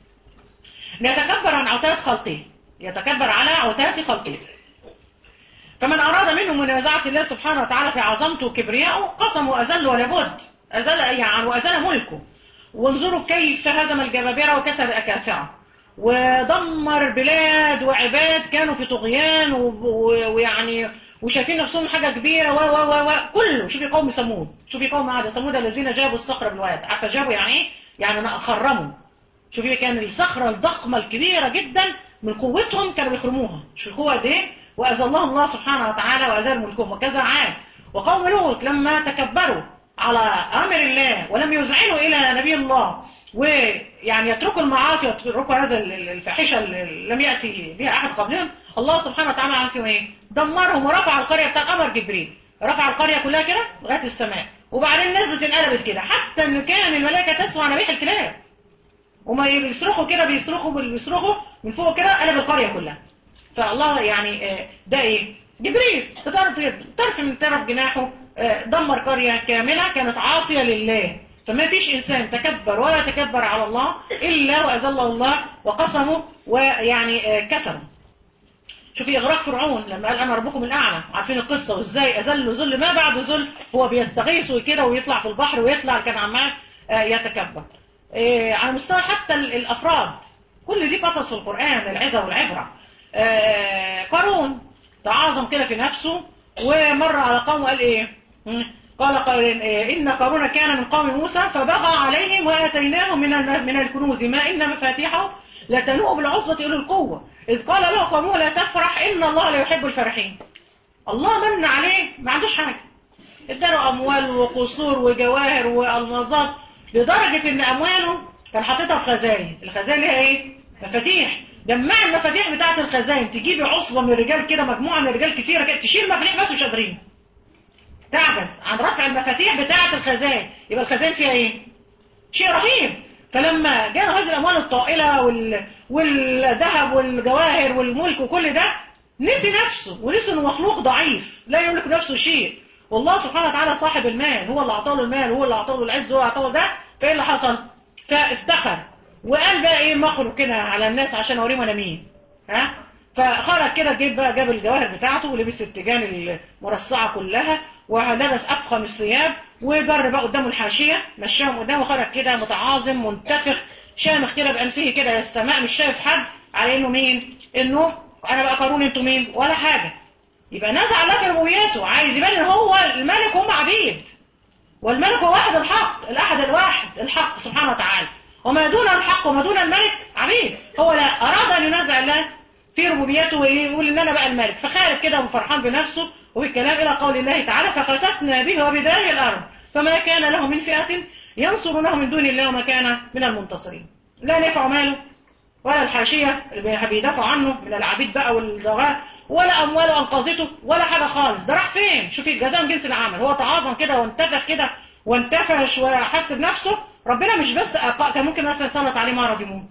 يتكبر عن عتاد خلقه يتكبر على عتاد خلقه فمن أراد منه منازعة الله سبحانه وتعالى في عظمته وكبريائه قسم وأذل ولابد أزل يعني وأزل ملكه وانظروا كيف هزم الجبابرة وكسر الأكاسرة ودمر بلاد وعباد كانوا في طغيان ويعني وشايفين نفسهم حاجة كبيرة و و و و كله شوفي قوم ثمود شوفي قوم عاد ثمود الذين جابوا الصخرة بالواد عارفة جابوا يعني ايه؟ يعني خرموا شوفي كان الصخرة الضخمة الكبيرة جدا من قوتهم كانوا بيخرموها شوفي القوة قد ايه؟ وأذلهم الله سبحانه وتعالى وأزال ملكهم وكذا عاد وقوم لوط لما تكبروا على أمر الله ولم يذعنوا إلى نبي الله ويعني يتركوا المعاصي ويتركوا هذا الفاحشة اللي لم يأتي بها أحد قبلهم الله سبحانه وتعالى عمل فيهم إيه؟ دمرهم ورفع القرية بتاع قمر جبريل رفع القرية كلها كده لغاية السماء وبعدين نزلت انقلبت كده حتى إن كان الملائكة تسمع نبيح الكلاب وما بيصرخوا كده بيصرخوا بيصرخوا من فوق كده قلب القرية كلها فالله يعني ده ايه جبريل طرف طرف من طرف جناحه دمر قرية كاملة كانت عاصية لله فما فيش إنسان تكبر ولا تكبر على الله إلا وأذله الله وقسمه ويعني كسره شوفي إغراق فرعون لما قال أنا ربكم الأعلى عارفين القصة وإزاي أذل ذل ما بعد ذل هو بيستغيث وكده ويطلع في البحر ويطلع كان عمال يتكبر على مستوى حتى الأفراد كل دي قصص في القرآن العظة والعبرة قارون تعاظم كده في نفسه ومر على قوم وقال ايه قال قال إن قارون كان من قوم موسى فبغى عليهم وآتيناه من من الكنوز ما إن مفاتيحه لتنوء بالعصبة أولي القوة إذ قال له قومه لا تفرح إن الله لا يحب الفرحين الله من عليه ما عندوش حاجة اداله أموال وقصور وجواهر وألمازات لدرجة إن أمواله كان حاططها في خزائن الخزائن ليها إيه؟ مفاتيح جمع المفاتيح بتاعة الخزائن تجيبي عصبة من الرجال كده مجموعة من الرجال كتيرة كده تشيل مفاتيح بس مش قادرين تعجز عن رفع المفاتيح بتاعة الخزائن يبقى الخزائن فيها ايه شيء رهيب فلما جاء هذه الاموال الطائلة وال... والذهب والجواهر والملك وكل ده نسي نفسه ونسي انه مخلوق ضعيف لا يملك نفسه شيء والله سبحانه وتعالى صاحب المال هو اللي اعطاه المال هو اللي اعطاه العز هو اللي اعطاه ده فايه اللي حصل فافتخر وقال بقى ايه مخرج كده على الناس عشان اوريهم انا مين ها فخرج كده جيب بقى جاب الجواهر بتاعته ولبس التيجان المرصعه كلها ولبس افخم الثياب وجر بقى قدامه الحاشيه مشاهم قدامه خرج كده متعاظم منتفخ شامخ كده بانفه كده السماء مش شايف حد على انه مين انه انا بقى قارون انتوا مين ولا حاجه يبقى نزع الله في ربوبيته عايز يبان ان هو الملك وهم عبيد والملك هو واحد الحق الاحد الواحد الحق سبحانه وتعالى وما دون الحق وما دون الملك عبيد هو لا أراد أن ينزع الله في ربوبيته ويقول إن أنا بقى الملك فخارج كده وفرحان بنفسه وبالكلام إلى قول الله تعالى فخسفنا به وبداره الأرض فما كان له من فئة ينصرونه من دون الله وما كان من المنتصرين لا نفع ماله ولا الحاشية اللي بيدافعوا عنه من العبيد بقى والضغاء ولا أمواله أنقذته ولا حاجة خالص ده راح فين شوفي الجزاء من جنس العمل هو تعاظم كده وانتفخ كده وانتفش وحس بنفسه ربنا مش بس كان ممكن مثلا يسلط عليه مرض يموت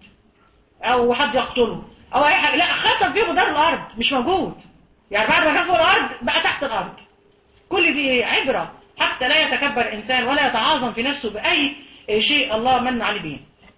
او حد يقتله او اي حاجه لا خسف فيه بدار الارض مش موجود يعني بعد ما كان فوق الارض بقى تحت الارض كل دي عبره حتى لا يتكبر انسان ولا يتعاظم في نفسه باي شيء الله من عليه به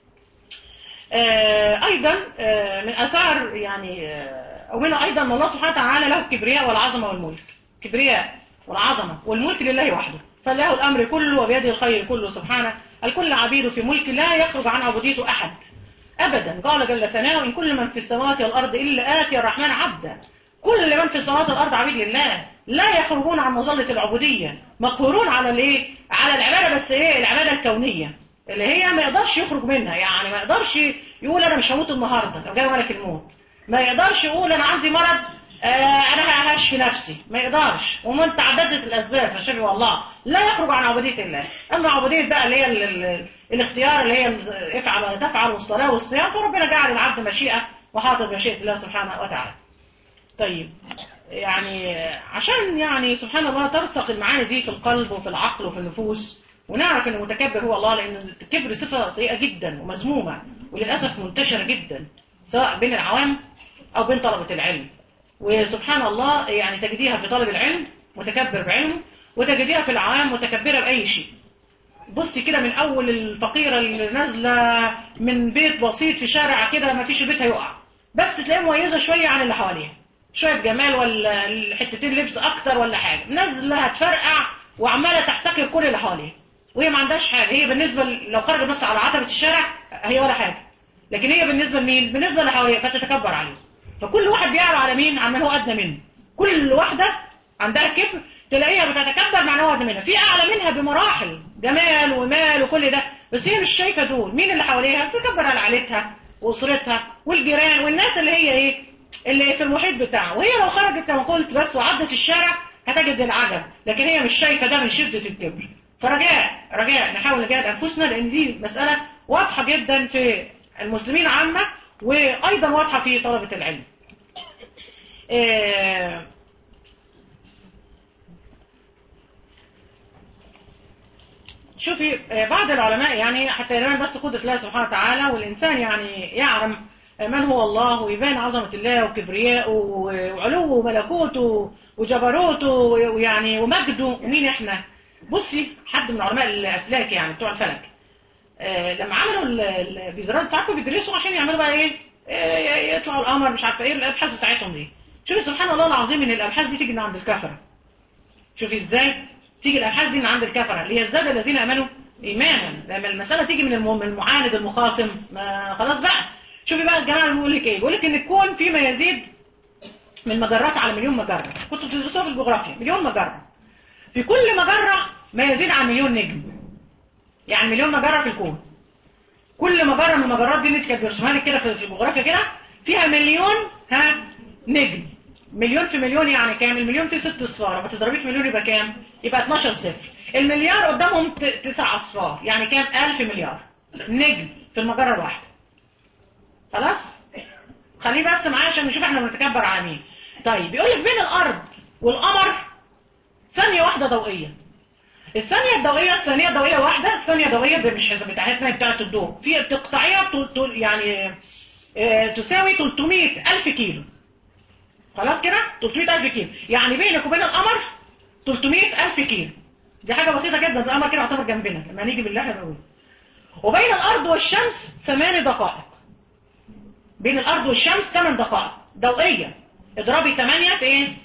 ايضا من اثار يعني او منها ايضا ان الله سبحانه وتعالى له الكبرياء والعظمه والملك كبرياء والعظمه والملك لله وحده فله الامر كله وبيده الخير كله سبحانه الكل عبيد في ملك لا يخرج عن عبوديته أحد أبدا قال جل ثناؤه إن كل من في السماوات والأرض إلا آتي الرحمن عبدا كل من في السماوات والأرض عبيد لله لا يخرجون عن مظلة العبودية مقهورون على الايه على العبادة بس ايه العبادة الكونية اللي هي ما يقدرش يخرج منها يعني ما يقدرش يقول انا مش هموت النهارده لو جاي ملك الموت ما يقدرش يقول انا عندي مرض آه انا هشفي نفسي ما يقدرش ومن تعددت الاسباب فشفي والله لا يخرج عن عبوديه الله اما عبوديه بقى اللي هي ال ال الاختيار اللي هي افعل ولا تفعل والصلاه والصيام فربنا جعل العبد مشيئه وحاطط مشيئه الله سبحانه وتعالى طيب يعني عشان يعني سبحان الله ترسخ المعاني دي في القلب وفي العقل وفي النفوس ونعرف ان المتكبر هو الله لان الكبر صفه سيئه جدا ومذمومه وللاسف منتشره جدا سواء بين العوام او بين طلبه العلم وسبحان الله يعني تجديها في طالب العلم متكبر بعلمه وتجديها في العوام متكبره باي شيء بصي كده من اول الفقيره اللي نازله من بيت بسيط في شارع كده ما فيش بيت هيقع بس تلاقيها مميزه شويه عن اللي حواليها شويه جمال ولا حتتين لبس اكتر ولا حاجه نازله هتفرقع وعماله تحتكر كل اللي حواليها وهي ما عندهاش حاجه هي بالنسبه ل- لو خرجت بس على عتبه الشارع هي ولا حاجه لكن هي بالنسبه لمين بالنسبه اللي حواليها فتتكبر عليه فكل واحد بيعلى على مين عن من هو ادنى منه كل واحده عندها كبر تلاقيها بتتكبر مع ان هو ادنى منها في اعلى منها بمراحل جمال ومال وكل ده بس هي مش شايفه دول مين اللي حواليها بتتكبر على عائلتها واسرتها والجيران والناس اللي هي ايه اللي في المحيط بتاعها وهي لو خرجت كما قلت بس وعدت الشارع هتجد العجب لكن هي مش شايفه ده من شده الكبر فرجاء رجاء نحاول نجاهد انفسنا لان دي مساله واضحه جدا في المسلمين عامه وايضا واضحه في طلبه العلم آه، شوفي آه، بعض العلماء يعني حتى يبان بس قدرة الله سبحانه وتعالى والإنسان يعني يعلم من هو الله ويبان عظمة الله وكبرياءه وعلوه وملكوته وجبروته ويعني ومجده ومين احنا بصي حد من علماء الأفلاك يعني بتوع الفلك آه، لما عملوا ال- ال- بيدرسوا عارفوا بيدرسوا عشان يعملوا بقى ايه آه، يطلعوا القمر مش عارفه ايه الابحاث بتاعتهم دي شوفي سبحان الله العظيم ان الابحاث دي تيجي من عند الكفره شوفي ازاي تيجي الابحاث دي من عند الكفره ليزداد الذين امنوا ايمانا لما المساله تيجي من الم- من المعاند المخاصم ما خلاص بقى شوفي بقى الجماعه اللي بيقول لك ايه بيقول لك ان الكون فيه ما يزيد من مجرات على مليون مجره كنتوا بتدرسوها في الجغرافيا مليون مجره في كل مجره ما يزيد عن مليون نجم يعني مليون مجره في الكون كل مجره من المجرات دي اللي انت كانت بيرسمها لك كده في في الجغرافيا كده فيها مليون ها نجم مليون في مليون يعني كام المليون فيه ست اصفار لما تضربيه في مليون يبقى كام يبقى 12 صفر المليار قدامهم ت- تسع اصفار يعني كام 1000 مليار نجم في المجره الواحده خلاص خليه بس معايا عشان نشوف احنا بنتكبر على مين طيب بيقول لك بين الارض والقمر ثانيه واحده ضوئيه الثانية الضوئية الثانية ضوئية واحدة الثانية ضوئية ب- مش حسب بتاعتنا بتاعت الضوء في تقطيعية طول- طول- يعني آه، تساوي 300 ألف كيلو خلاص كده 300 ألف كيلو يعني بينك وبين القمر 300 ألف كيلو دي حاجة بسيطة جدا القمر كده يعتبر جنبنا لما نيجي بالله احنا بنقول وبين الأرض والشمس ثمان دقائق بين الأرض والشمس 8 دقائق ضوئية اضربي 8 في ايه؟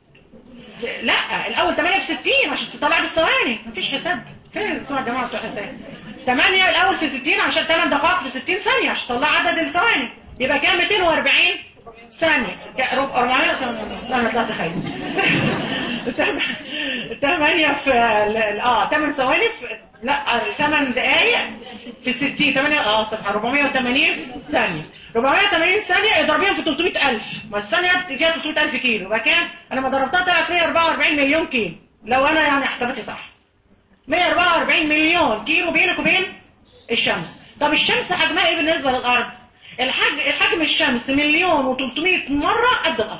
في- لا الأول 8 في 60 عشان تطلع بالثواني مفيش حساب فين بتوع الجماعة بتوع حساب 8 الأول في 60 عشان 8 دقائق في 60 ثانية عشان تطلع عدد الثواني يبقى كام 240 ثانية ك- رب- 400 لا أنا طلعت خايف 8 في ال- ال- اه 8 ثواني في لا 8 دقايق في 60 8 اه صفحة 480 ثانية 480 ثانية اضربيهم في 300000 ما الثانية فيها 300000 كيلو يبقى كام انا ما ضربتها طلعت 144 مليون كيلو لو انا يعني حساباتي صح 144 مليون كيلو بينك وبين الشمس طب الشمس حجمها ايه بالنسبة للارض الحجم حجم الشمس مليون و300 مرة قد الارض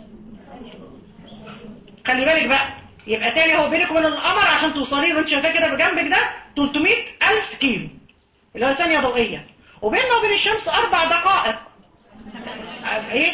خلي بالك بقى يبقى تاني هو بينك وبين القمر عشان توصلي له انت شايفاه كده بجنبك ده 300 ألف كيلو اللي هو ثانية ضوئية وبيننا وبين الشمس أربع دقائق أه، إيه؟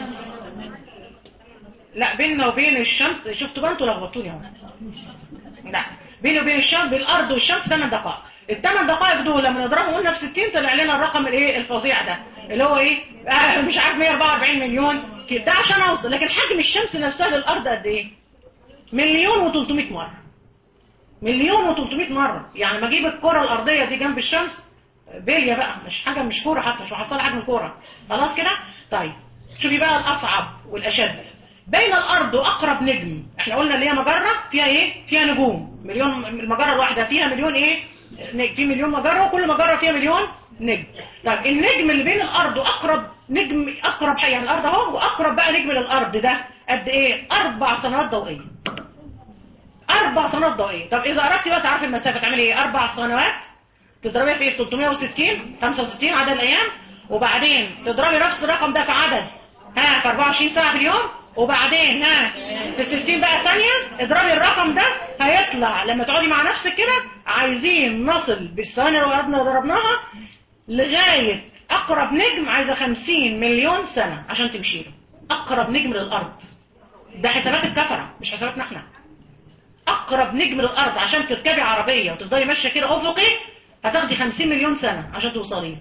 لا بيننا وبين الشمس شفتوا بقى انتوا لخبطوني اهو لا بيني وبين الشمس بالأرض والشمس 8 دقائق الثمان دقائق دول لما نضربهم قلنا في 60 طلع لنا الرقم الايه الفظيع ده اللي هو ايه آه مش عارف 144 مليون كده. ده عشان اوصل لكن حجم الشمس نفسها للارض قد ايه مليون و300 مرة مليون و300 مرة يعني ما اجيب الكرة الأرضية دي جنب الشمس بلية بقى مش حاجة مش كورة حتى مش محصلة حجم الكورة خلاص كده طيب شوفي بقى الأصعب والأشد بين الأرض وأقرب نجم احنا قلنا اللي هي مجرة فيها ايه فيها نجوم مليون المجرة الواحدة فيها مليون ايه نجم في مليون مجرة وكل مجرة فيها مليون نجم طيب النجم اللي بين الأرض وأقرب نجم أقرب حاجة يعني الأرض أهو وأقرب بقى نجم للأرض ده قد ايه أربع سنوات ضوئية أربع سنوات ضوئية طب إذا أردت بقى تعرفي المسافة تعملي إيه أربع سنوات تضربيها في إيه في 360 65 عدد الأيام وبعدين تضربي نفس الرقم ده في عدد ها في 24 ساعة في اليوم وبعدين ها في 60 بقى ثانية اضربي الرقم ده هيطلع لما تقعدي مع نفسك كده عايزين نصل بالثواني اللي ضربنا ضربناها لغاية أقرب نجم عايزة 50 مليون سنة عشان تمشي له أقرب نجم للأرض ده حسابات الكفرة مش حساباتنا احنا أقرب نجم للأرض عشان تركبي عربية وتفضلي ماشية كده أفقي هتاخدي 50 مليون سنة عشان توصلي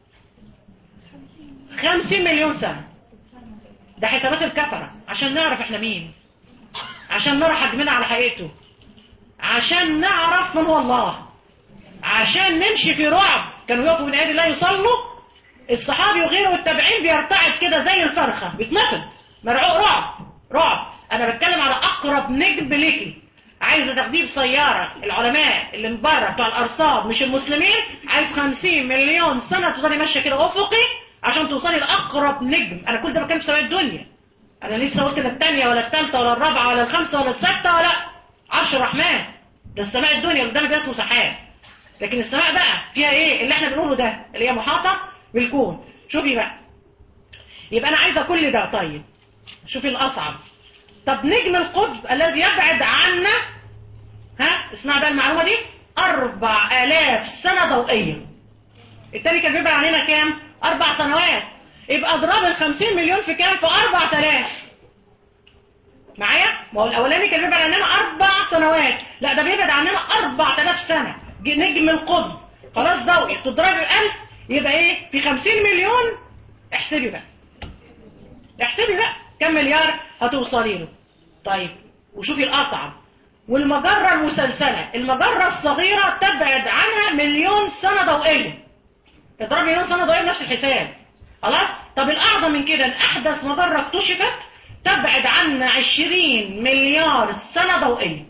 50 مليون سنة ده حسابات الكفرة عشان نعرف احنا مين عشان نرى حجمنا على حقيقته عشان نعرف من هو الله عشان نمشي في رعب كانوا يقفوا من ايدي الله يصلوا الصحابي وغيره والتابعين بيرتعد كده زي الفرخة بيتنفض مرعوق رعب رعب انا بتكلم على اقرب نجم ليكي عايزه تاخديه بسياره العلماء اللي من بره بتوع الارصاد مش المسلمين عايز 50 مليون سنه تفضلي ماشيه كده افقي عشان توصلي لاقرب نجم انا كل ده بتكلم في سماء الدنيا انا لسه قلت لا الثانيه ولا الثالثه ولا الرابعه ولا الخامسه ولا السادسه ولا عرش الرحمن ده السماء الدنيا اللي قدامك ده اسمه سحاب لكن السماء بقى فيها ايه اللي احنا بنقوله ده اللي هي محاطه بالكون شوفي بقى يبقى انا عايزه كل ده طيب شوفي الاصعب طب نجم القطب الذي يبعد عنا ها اسمع بقى المعلومه دي 4000 سنه ضوئيه التاني كان بيبعد عننا كام اربع سنوات يبقى اضرب ال 50 مليون في كام في 4000 معايا ما هو الاولاني كان بيبعد عننا اربع سنوات لا ده بيبعد عننا 4000 سنه نجم القطب خلاص ضوئي تضربي 1000 يبقى ايه في 50 مليون احسبي بقى احسبي بقى كم مليار هتوصلي له طيب وشوفي الاصعب والمجرة المسلسلة المجرة الصغيرة تبعد عنها مليون سنة ضوئية اضربي مليون سنة ضوئية بنفس الحساب خلاص طب الأعظم من كده الأحدث مجرة اكتشفت تبعد عنا 20 مليار سنة ضوئية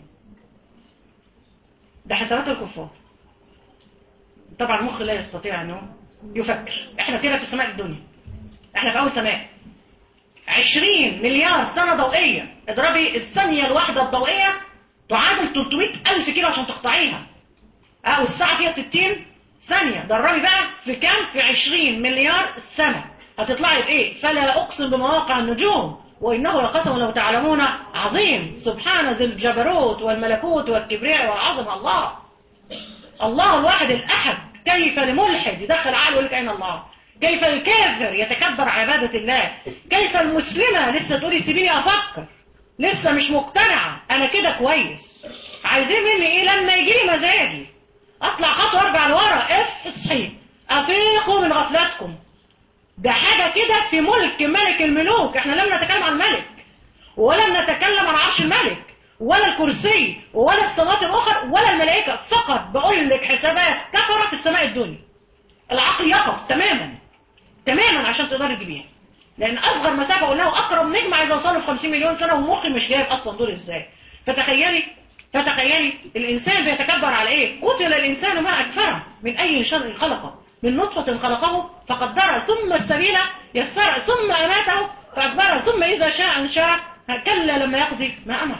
ده حسابات الكفار طبعا المخ لا يستطيع انه يفكر احنا كده في سماء الدنيا احنا في اول سماء 20 مليار سنة ضوئية اضربي الثانية الواحدة الضوئية تعادل 300 ألف كيلو عشان تقطعيها اه والساعة فيها 60 ثانية ضربي بقى في كام في 20 مليار سنة هتطلعي في ايه فلا اقسم بمواقع النجوم وانه لقسم لو تعلمون عظيم سبحان ذي الجبروت والملكوت والكبرياء والعظمة الله الله الواحد الاحد كيف لملحد يدخل عقله يقول لك اين الله كيف الكافر يتكبر عبادة الله كيف المسلمة لسه تقولي سيبيني افكر لسه مش مقتنعة انا كده كويس عايزين مني ايه لما يجي لي مزاجي اطلع خطوة ارجع لورا اف اصحي افيقوا من غفلتكم ده حاجة كده في ملك ملك الملوك احنا لم نتكلم عن ملك ولم نتكلم عن عرش الملك ولا الكرسي ولا السماوات الاخر ولا الملائكة فقط بقول لك حسابات كثرة في السماء الدنيا العقل يقف تماما تماما عشان تقدري تجيبيها لان اصغر مسافه قلنا اقرب نجم عايز اوصله في 50 مليون سنه ومخي مش جايب اصلا دول ازاي فتخيلي فتخيلي الانسان بيتكبر على ايه قتل الانسان ما اكفره من اي شر خلقه من نطفه خلقه فقدره ثم السبيل يسره ثم اماته فاكبره ثم اذا شاء انشره كلا لما يقضي ما امر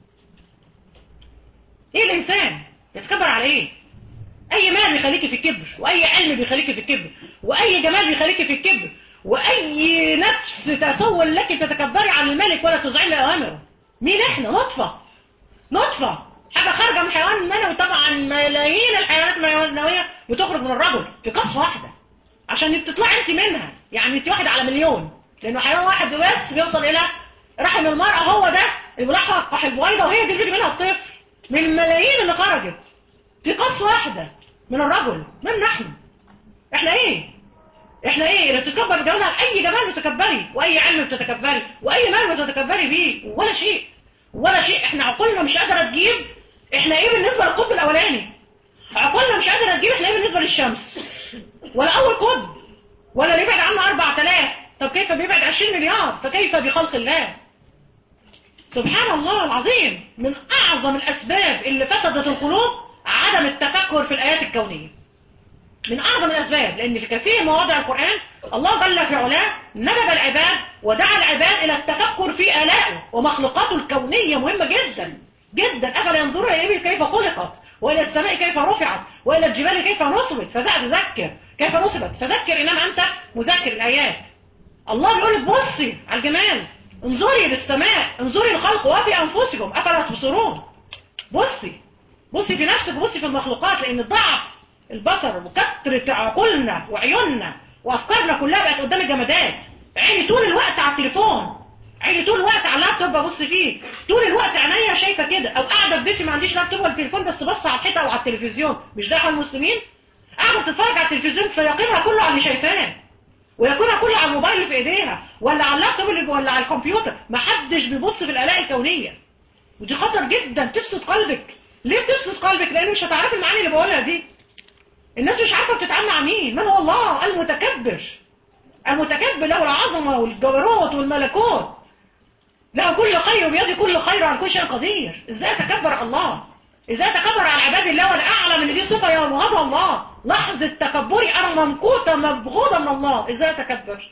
ايه الانسان يتكبر على ايه اي مال بيخليكي في الكبر واي علم بيخليكي في الكبر واي جمال بيخليكي في الكبر واي نفس تسول لك تتكبري عن الملك ولا تزعلي اوامره مين احنا نطفه نطفه حاجه خارجه من حيوان منوي طبعا ملايين الحيوانات المنويه بتخرج من الرجل في قصفه واحده عشان تطلعي انت منها يعني انت واحد على مليون لانه حيوان واحد بس بيوصل الى رحم المراه هو ده اللي بيلحق البويضه وهي دي اللي منها الطفل من الملايين اللي خرجت في قصة واحدة من الرجل من نحن احنا ايه احنا ايه نتكبر بجمالنا اي جمال بتتكبري واي علم بتتكبري واي مال بتتكبري بيه ولا شيء ولا شيء احنا عقولنا مش قادرة تجيب احنا ايه بالنسبة للقطب الاولاني عقولنا مش قادرة تجيب احنا ايه بالنسبة للشمس ولا اول قطب ولا اللي يبعد عنا 4000 طب كيف بيبعد 20 مليار فكيف بخلق الله سبحان الله العظيم من اعظم الاسباب اللي فسدت القلوب عدم التفكر في الآيات الكونية من أعظم الأسباب لأن في كثير من مواضع القرآن الله جل في علاه ندب العباد ودعا العباد إلى التفكر في آلائه ومخلوقاته الكونية مهمة جدا جدا أفلا ينظرون إلى الإبل كيف خلقت وإلى السماء كيف رفعت وإلى الجبال كيف نصبت فذكر كيف نصبت فذكر إنما أنت مذكر الآيات الله بيقول لك بصي على الجمال انظري للسماء انظري للخلق وفي انفسكم افلا تبصرون بصي بصي في نفسك وبصي في المخلوقات لان ضعف البصر وكثره عقولنا وعيوننا وافكارنا كلها بقت قدام الجمادات عيني طول الوقت على التليفون عيني طول الوقت على اللابتوب ببص فيه طول الوقت عينيا شايفه كده او قاعده في بيتي ما عنديش لابتوب ولا تليفون بس بص على الحيطه او على التلفزيون مش ده حال المسلمين قاعده بتتفرج على التلفزيون فيقينها كله على اللي شايفاه ويكونها كله على الموبايل اللي في ايديها ولا على اللابتوب اللي ولا على الكمبيوتر ما حدش بيبص في الالاء الكونيه ودي خطر جدا تفسد قلبك ليه بتفسد قلبك لان مش هتعرفي المعاني اللي بقولها دي الناس مش عارفه بتتعامل مع مين من هو الله المتكبر المتكبر له العظمه والجبروت والملكوت له كل خير وبيده كل خير على كل شيء قدير ازاي اتكبر على الله ازاي اتكبر على عباد الله وانا اعلم ان دي صفه يبغضها الله لحظه تكبري انا ممقوته مبغوضه من الله ازاي اتكبر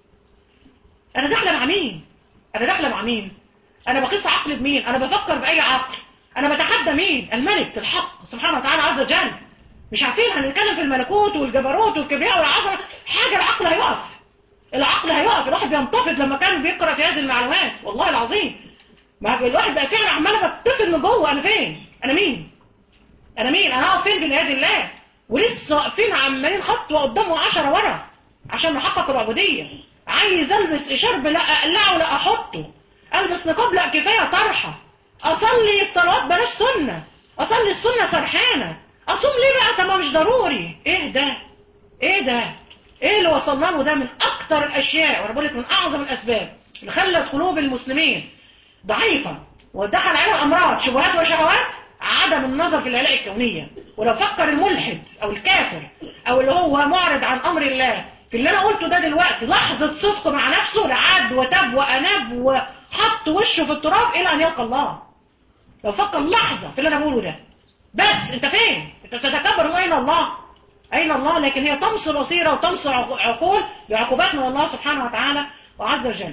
انا داخله مع مين انا داخله مع مين انا بقيس عقل بمين انا بفكر باي عقل انا بتحدى مين الملك الحق سبحانه وتعالى عز وجل مش عارفين هنتكلم في الملكوت والجبروت والكبرياء والعظمه حاجه العقل هيقف العقل هيقف الواحد بينتفض لما كان بيقرا في هذه المعلومات والله العظيم ما الواحد بقى فعلا عمال بتطفل من جوه انا فين انا مين انا مين انا هقف فين بين يد الله ولسه واقفين عمالين خطوه قدام وعشرة ورا عشان نحقق العبوديه عايز البس شرب لا اقلعه لا احطه البس نقاب لا كفايه طرحه اصلي الصلوات بلاش سنه اصلي السنه سرحانه اصوم ليه بقى طب ما مش ضروري ايه ده ايه ده ايه اللي وصلنا له ده من اكتر الاشياء وانا بقول لك من اعظم الاسباب اللي خلت قلوب المسلمين ضعيفه ودخل عليها امراض شبهات وشهوات عدم النظر في الالاء الكونيه ولو فكر الملحد او الكافر او اللي هو معرض عن امر الله في اللي انا قلته ده دلوقتي لحظه صدق مع نفسه لعد وتب واناب وحط وشه في التراب الى ان يلقى الله لو فكر لحظه في اللي انا بقوله ده بس انت فين انت بتتكبر اين الله أين الله لكن هي طمس بصيرة وطمس عقول بعقوبات من الله سبحانه وتعالى وعز وجل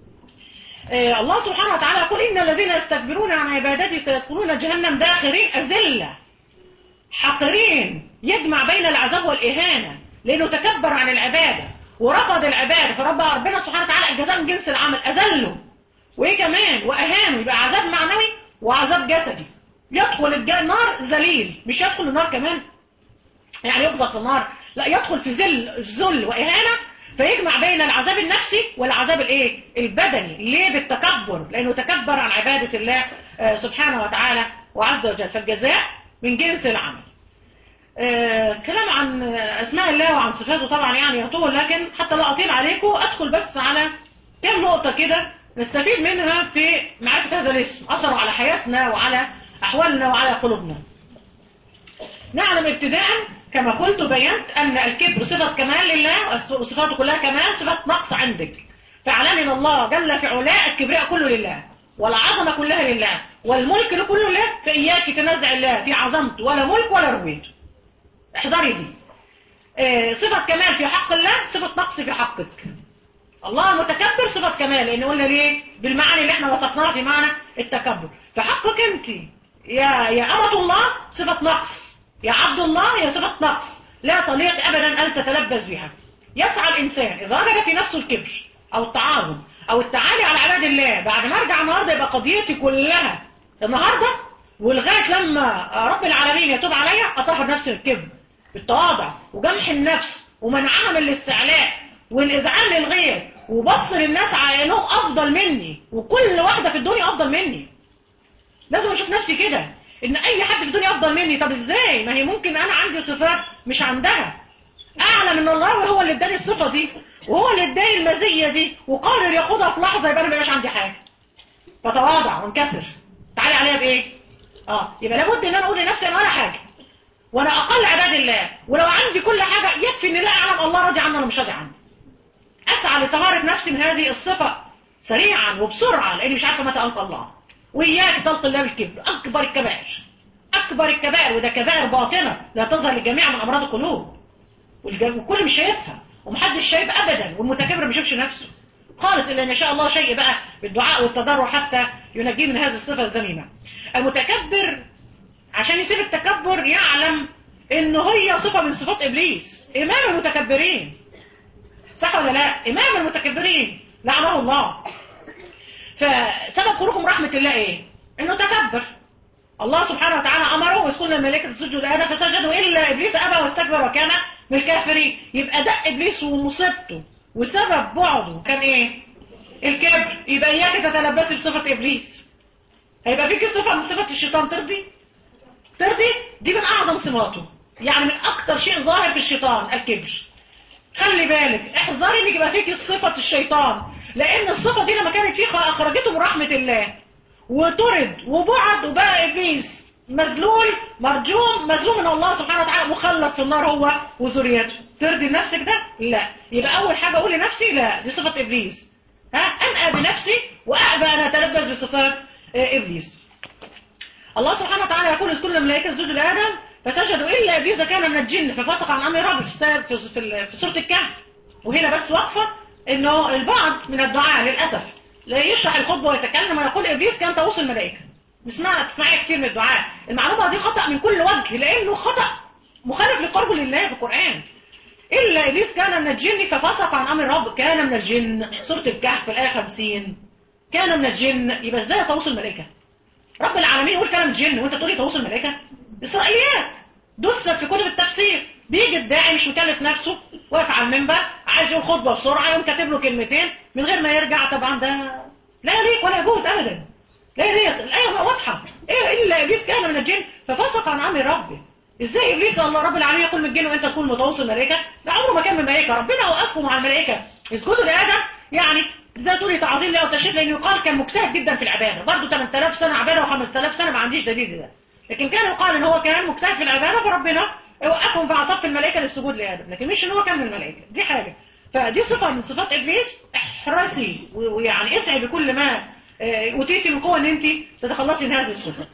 آه الله سبحانه وتعالى يقول إن الذين يستكبرون عن عبادتي سيدخلون جهنم داخرين أذلة حقرين يجمع بين العذاب والإهانة لأنه تكبر عن العبادة ورفض العبادة فرب ربنا سبحانه وتعالى الجزاء من جنس العمل أذله وإيه كمان وأهانه يبقى عذاب معنوي وعذاب جسدي يدخل النار ذليل مش يدخل النار كمان يعني يقذف في النار لا يدخل في ذل ذل واهانه فيجمع بين العذاب النفسي والعذاب الايه البدني ليه بالتكبر لانه تكبر عن عباده الله سبحانه وتعالى وعز وجل فالجزاء من جنس العمل آه كلام عن اسماء الله وعن صفاته طبعا يعني يطول لكن حتى لا اطيل عليكم ادخل بس على كم نقطه كده نستفيد منها في معرفه هذا الاسم اثره على حياتنا وعلى احوالنا وعلى قلوبنا نعلم ابتداء كما قلت بينت أن الكبر صفة كمال لله وصفاته كلها كمال صفة نقص عندك فاعلم ان الله جل في علاه الكبرياء كله لله والعظمة كلها لله والملك كله لله فإياك تنزع الله في عظمته ولا ملك ولا ربوبيته احذري دي اه صفة كمال في حق الله صفة نقص في حقك الله متكبر صفة كمال لأن قلنا ليه بالمعنى اللي احنا وصفناها في معنى التكبر فحقك انت يا يا أمة الله صفة نقص يا عبد الله هي صفة نقص لا تليق أبدا أن تتلبس بها يسعى الإنسان إذا وجد في نفسه الكبر أو التعاظم أو التعالي على عباد الله بعد ما أرجع النهاردة يبقى قضيتي كلها النهاردة ولغاية لما رب العالمين يتوب عليا أطهر نفسي من الكبر بالتواضع وجمح النفس ومنعها من الاستعلاء والإذعان للغير وبص للناس على انهم أفضل مني وكل واحدة في الدنيا أفضل مني لازم أشوف نفسي كده ان اي حد في الدنيا افضل مني طب ازاي ما هي ممكن انا عندي صفات مش عندها اعلم ان الله هو اللي اداني الصفه دي وهو اللي اداني المزيه دي وقرر ياخدها في لحظه يبقى انا مبقاش عندي حاجه فتواضع وانكسر تعالي عليها بايه اه يبقى لابد ان انا اقول لنفسي انا ولا حاجه وانا اقل عباد الله ولو عندي كل حاجه يكفي ان لا اعلم الله راضي عني ولا مش راضي عني اسعى لطهاره نفسي من هذه الصفه سريعا وبسرعه لاني مش عارفه متى القى الله وإياك تلق الله بالكبر أكبر الكبائر أكبر الكبائر وده كبائر باطنة لا تظهر للجميع من أمراض القلوب والكل مش شايفها ومحدش شايف أبدا والمتكبر ما بيشوفش نفسه خالص إلا إن شاء الله شيء بقى بالدعاء والتضرع حتى ينجيه من هذه الصفة الذميمة المتكبر عشان يسيب التكبر يعلم إن هي صفة من صفات إبليس إمام المتكبرين صح ولا لا امام المتكبرين لعنه الله فسبب خروجهم رحمه الله ايه انه تكبر الله سبحانه وتعالى امره ويقول الملائكه تسجدوا لادم فسجدوا الا ابليس ابى واستكبر وكان من الكافرين يبقى ده ابليس ومصيبته وسبب بعده كان ايه الكبر يبقى اياك تتلبسي بصفه ابليس هيبقى فيك صفه من صفه الشيطان ترضي ترضي دي من اعظم صفاته يعني من اكتر شيء ظاهر في الشيطان الكبر خلي بالك احذري ان يبقى فيك صفه الشيطان لان الصفه دي لما كانت فيه اخرجته من رحمه الله وطرد وبعد وبقى ابليس مذلول مرجوم مذلوم من الله سبحانه وتعالى مخلد في النار هو وذريته ترضي نفسك ده لا يبقى اول حاجه اقول لنفسي لا دي صفه ابليس ها انأى بنفسي وأأبى أن أتلبس بصفات إبليس الله سبحانه وتعالى يقول إذ كل الملائكة اسجدوا لآدم فسجدوا إلا إبليس كان من الجن ففسق عن أمر ربه في, في, في, في سورة الكهف وهنا بس وقفة إنه البعض من الدعاء للأسف لا يشرح الخطبة ويتكلم ويقول إبليس كان طاووس الملائكة نسمع تسمعي كتير من الدعاء المعلومة دي خطأ من كل وجه لأنه خطأ مخالف لقرب لله في القرآن إلا إبليس كان من الجن ففسق عن أمر رب كان من الجن سورة الكهف في الآية 50 كان من الجن يبقى ازاي طاووس الملائكة رب العالمين يقول كلام الجن وانت تقولي طاووس الملائكة إسرائيليات دست في كتب التفسير بيجي الداعي مش مكلف نفسه واقف على المنبر عايز يقول خطبة بسرعة يقوم كاتب له كلمتين من غير ما يرجع طبعا ده لا يليق ولا يجوز أبدا لا يليق الآية واضحة إيه إلا إبليس كان من الجن ففسق عن أمر ربه ازاي ابليس الله رب العالمين يقول من الجن وانت تكون متواصل الملائكه ده عمره ما كان من الملائكه ربنا وقفهم مع الملائكه اسجدوا لادم يعني زي تقولي تعظيم له او تشريف لانه يقال كان مجتهد جدا في العباده برضه 8000 سنه عباده و5000 سنه ما عنديش دليل ده لكن كان يقال ان هو كان مجتهد في العباده فربنا وقفهم في صف الملائكه للسجود لادم لكن مش ان هو كان من الملائكه دي حاجه فدي صفه من صفات ابليس احرسي ويعني اسعي بكل ما اوتيتي من قوه ان انت تتخلصي من هذه الصفه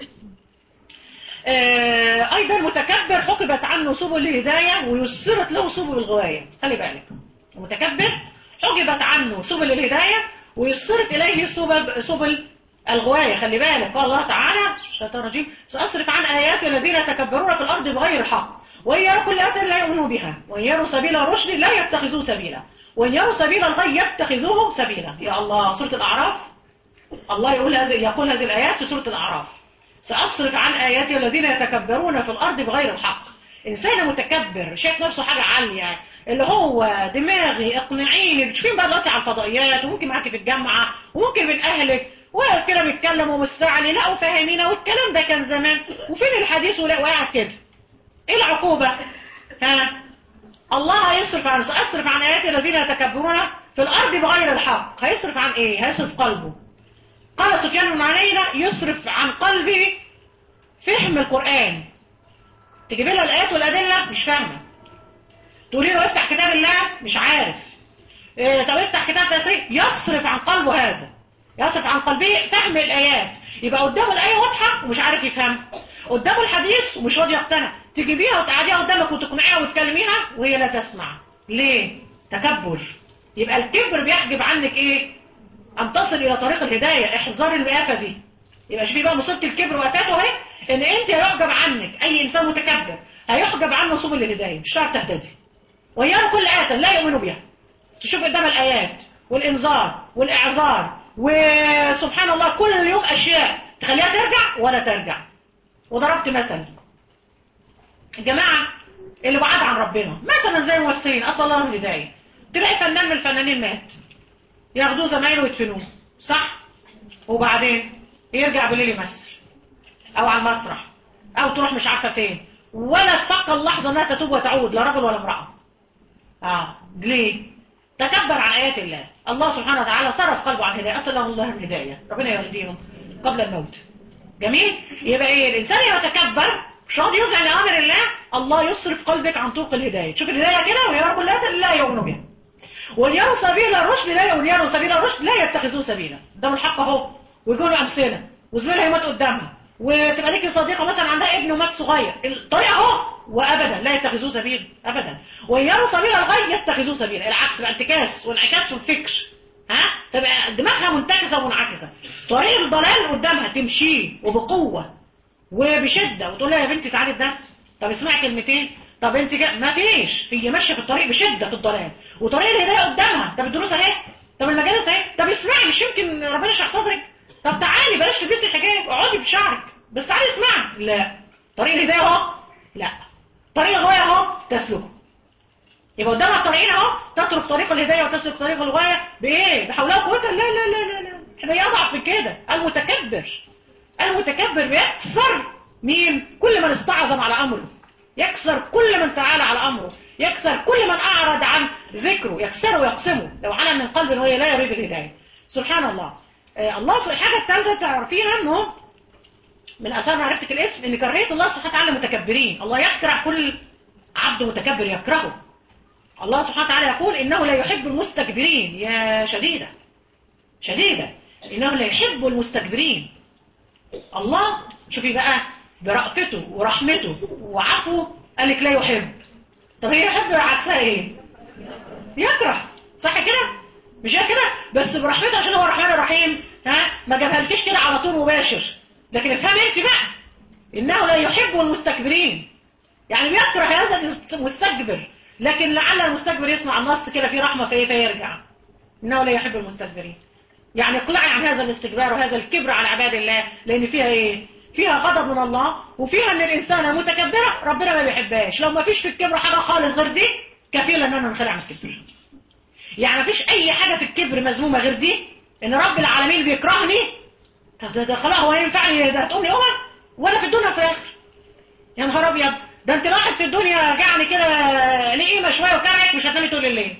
آه ايضا متكبر حقبت عنه سبل الهدايه ويسرت له سبل الغوايه خلي بالك المتكبر حجبت عنه سبل الهدايه ويسرت اليه سبل سبل الغوايه خلي بالك قال الله تعالى الشيطان الرجيم ساصرف عن اياتي الذين يتكبرون في الارض بغير حق وان يروا كل ايه لا يؤمنوا بها وان يروا سبيل الرشد لا يتخذوه سبيلا وان يروا سبيل الغي يتخذوه سبيلا يا الله سوره الاعراف الله يقول هذه يقول هذه الايات في سوره الاعراف سأصرف عن آياتي الذين يتكبرون في الأرض بغير الحق إنسان متكبر شايف نفسه حاجة عالية اللي هو دماغي اقنعيني بتشوفين بقى دلوقتي على الفضائيات وممكن معاكي في الجامعة وممكن من أهلك واقف كده بيتكلم ومستعلي لا وفاهمينا والكلام ده كان زمان وفين الحديث ولا وقعت كده ايه العقوبة ها الله هيصرف عن سأصرف عن آياتي الذين يتكبرون في الأرض بغير الحق هيصرف عن ايه هيصرف قلبه قال سفيان بن عيينة يصرف عن قلبه فهم القرآن تجيب لها الآيات والأدلة مش فاهمة تقولي له افتح كتاب الله مش عارف إيه طب افتح كتاب تفسير يصرف عن قلبه هذا يصرف عن قلبه فهم الآيات يبقى قدامه الآية واضحة ومش عارف يفهم قدامه الحديث ومش راضي يقتنع تجيبيها وتقعديها قدامك وتقنعيها وتكلميها وهي لا تسمع ليه؟ تكبر يبقى الكبر بيحجب عنك ايه؟ أن تصل إلى طريق الهداية احذر الآفة دي يبقى شوفي بقى مصيبة الكبر وآفاته اهي إن أنت هيحجب عنك أي إنسان متكبر هيحجب عنه سبل الهداية مش هتعرف تهتدي ويرى كل آية لا يؤمنوا بها تشوف قدام الآيات والإنذار والإعذار وسبحان الله كل يوم أشياء تخليها ترجع ولا ترجع وضربت مثل الجماعة اللي بعاد عن ربنا مثلا زي الممثلين أصل الله الهداية تلاقي فنان من الفنانين مات ياخدوه زمايله ويدفنوه صح وبعدين يرجع بالليل يمثل او على المسرح او تروح مش عارفه فين ولا تفكر لحظه انها تتوب وتعود لا رجل ولا امراه اه ليه تكبر عن ايات الله الله سبحانه وتعالى صرف قلبه عن الهدايه اسال الله الهدايه ربنا يهديهم قبل الموت جميل يبقى ايه الانسان يتكبر مش راضي يذعن لامر الله الله يصرف قلبك عن طرق الهدايه تشوف الهدايه كده وهي رب الله لا يؤمن بها وليروا سبيل الرشد لا وليروا سبيل الرشد لا يتخذوه سبيلا ده من الحق اهو ويقولوا امثله وزميلها يموت قدامها وتبقى ليكي صديقه مثلا عندها ابن ومات صغير الطريقه اهو وابدا لا يتخذوه سبيلا ابدا ويروا سبيل الغي يتخذوه سبيلا العكس بقى انتكاس وانعكاس في الفكر ها تبقى دماغها منتكسه ومنعكسه طريق الضلال قدامها تمشيه وبقوه وبشده وتقول لها يا بنتي تعالي الدرس طب اسمعي كلمتين طب انت جا... ما فيش هي ماشيه في الطريق بشده في الضلال وطريق الهدايه قدامها طب الدروس اهي طب المجالس اهي طب اسمعي مش يمكن ربنا يشرح صدرك طب تعالي بلاش تلبسي الحجاب اقعدي بشعرك بس تعالي اسمعي لا طريق الهدايه اهو لا طريق الغايه اهو تسلكه يبقى قدامها الطريقين اهو تترك طريق الهدايه وتسلك طريق الغايه بايه بحولها وقوتها لا لا لا لا لا احنا اضعف من كده المتكبر المتكبر بيكسر مين كل من استعظم على امره يكسر كل من تعالى على امره يكسر كل من اعرض عن ذكره يكسره ويقسمه لو علم من قلب وهي لا يريد الهدايه سبحان الله آه الله الحاجه الثالثه تعرفيها انه من اثار معرفتك الاسم ان كراهيه الله سبحانه وتعالى متكبرين الله يكره كل عبد متكبر يكرهه الله سبحانه وتعالى يقول انه لا يحب المستكبرين يا شديده شديده انه لا يحب المستكبرين الله شوفي بقى برأفته ورحمته وعفوه قال لك لا يحب طب هي يحب عكسها ايه يكره صح كده مش هي كده بس برحمته عشان هو الرحمن الرحيم ها ما جابهالكيش كده على طول مباشر لكن افهمي انت بقى انه لا يحب المستكبرين يعني بيكره هذا المستكبر لكن لعل المستكبر يسمع النص كده في رحمه فيه فيرجع انه لا يحب المستكبرين يعني اقلعي عن هذا الاستكبار وهذا الكبر على عباد الله لان فيها ايه فيها غضب من الله وفيها ان الانسانه متكبره ربنا ما بيحبهاش لو ما فيش في الكبر حاجه خالص غير دي كفيله ان انا انخلع من الكبر يعني ما فيش اي حاجه في الكبر مذمومه غير دي ان رب العالمين بيكرهني طب ده, ده خلاص هو ينفعني ده هتقومي امه ولا في الدنيا في الاخر يا نهار ابيض ده انت الواحد في الدنيا جعني كده ليه قيمه شويه وكرهك مش هتنامي طول الليل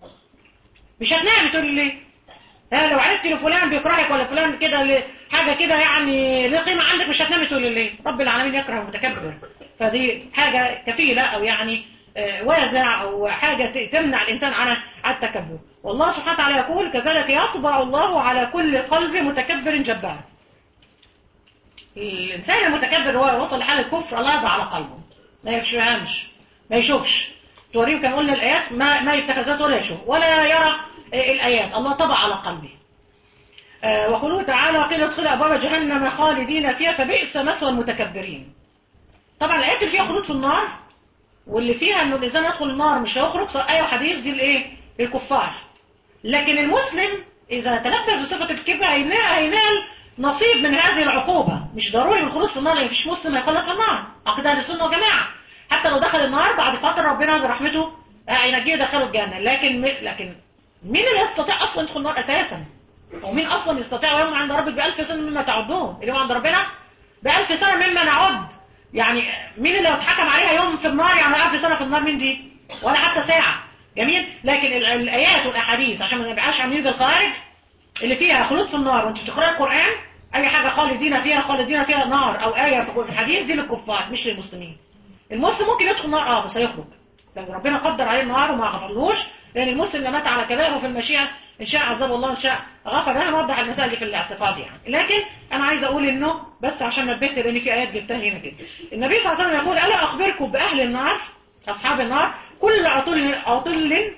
مش هتنامي طول الليل ها لو عرفت ان فلان بيكرهك ولا فلان كده حاجه كده يعني ليه قيمه عندك مش هتنامي طول الليل رب العالمين يكره المتكبر فدي حاجه كفيله او يعني وازع او حاجه تمنع الانسان عن التكبر والله سبحانه وتعالى يقول كذلك يطبع الله على كل قلب متكبر جبار الانسان المتكبر هو وصل لحال الكفر الله يضع على قلبه ما يفهمش ما يشوفش توريه كما قلنا الايات ما ما يتخذهاش ولا يشوف ولا يرى الآيات الله طبع على قلبه آه وقوله تعالى قيل ادخل أبواب جهنم خالدين فيها فبئس مثوى المتكبرين طبعا الآيات اللي فيها خلود في النار واللي فيها انه الإنسان يدخل النار مش هيخرج آية وحديث دي الايه الكفار لكن المسلم إذا تلبس بصفة الكبر هينال نصيب من هذه العقوبة مش ضروري الخلود في النار لأن مفيش مسلم هيخلد في النار عقيدة أهل السنة وجماعة حتى لو دخل النار بعد فترة ربنا برحمته هينجيه يدخله الجنة لكن لكن مين اللي يستطيع اصلا يدخل النار اساسا ومين اصلا يستطيع ويوم عند ربك بألف سنة مما تعدون اليوم عند ربنا بألف سنة مما نعد يعني مين اللي اتحكم عليها يوم في النار يعني ألف سنة في النار مين دي ولا حتى ساعة جميل لكن الآيات والأحاديث عشان ما نبقاش عاملين زي الخوارج اللي فيها خلود في النار وانت بتقرأ القرآن أي حاجة خالدين فيها خالدين فيها نار أو آية في الحديث دي للكفار مش للمسلمين المسلم ممكن يدخل نار اه بس هيخرج لو ربنا قدر عليه النار وما غفرلوش لأن المسلم مات على كبائره في المشيئة إن شاء عذبه الله إن شاء غفر لها نوضح المسائل دي في الاعتقاد يعني لكن أنا عايز أقول إنه بس عشان نبهت لأن في آيات جبتها هنا كده النبي صلى الله عليه وسلم يقول ألا أخبركم بأهل النار أصحاب النار كل عطل عطل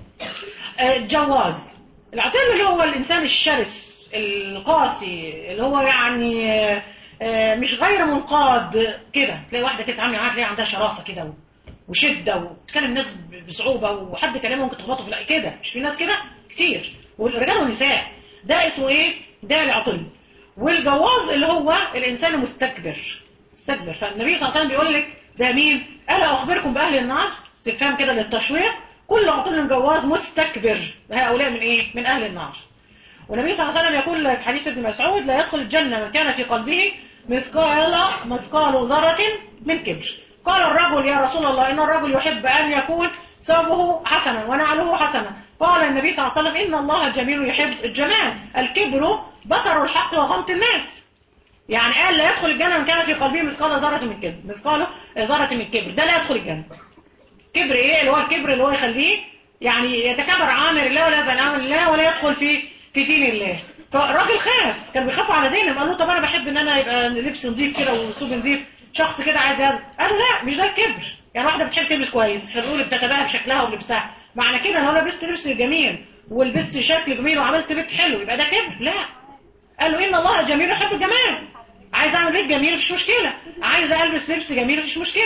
جواز العطل اللي هو الإنسان الشرس القاسي اللي هو يعني مش غير منقاد كده تلاقي واحدة كده عاملة تلاقي عندها شراسة كده وشدة وتكلم الناس بصعوبة وحد كلامه ممكن تخبطه في كده مش في ناس كده كتير والرجال والنساء ده اسمه ايه ده العطل والجواز اللي هو الانسان المستكبر مستكبر فالنبي صلى الله عليه وسلم بيقول لك ده مين الا اخبركم باهل النار استفهام كده للتشويق كل عطل جواز مستكبر هؤلاء من ايه من اهل النار والنبي صلى الله عليه وسلم يقول في حديث ابن مسعود لا يدخل الجنة من كان في قلبه مثقال مثقال ذرة من كبر قال الرجل يا رسول الله إن الرجل يحب أن يكون ثوبه حسنا ونعله حسنا قال النبي صلى الله عليه وسلم إن الله جميل يحب الجمال الكبر بطر الحق وغمط الناس يعني قال لا يدخل الجنة من كان في قلبه مثقال ذرة من كبر مثقال ذرة من كبر ده لا يدخل الجنة كبر ايه اللي هو الكبر اللي هو يخليه يعني يتكبر عامر الله ولا يزعل عامر الله ولا يدخل في في دين الله فالراجل خاف كان بيخاف على دينه قال له طب انا بحب ان انا يبقى لبس نظيف كده واسلوب نظيف شخص كده عايز هذا قالوا لا مش ده الكبر يعني واحده بتحب تلبس كويس احنا بنقول بتتباهى بشكلها وبلبسها معنى كده ان انا لبست لبس جميل ولبست شكل جميل وعملت بيت حلو يبقى ده كبر لا قالوا ان الله جميل يحب الجمال عايز اعمل بيت جميل مفيش مشكله عايز البس لبس جميل مفيش مشكله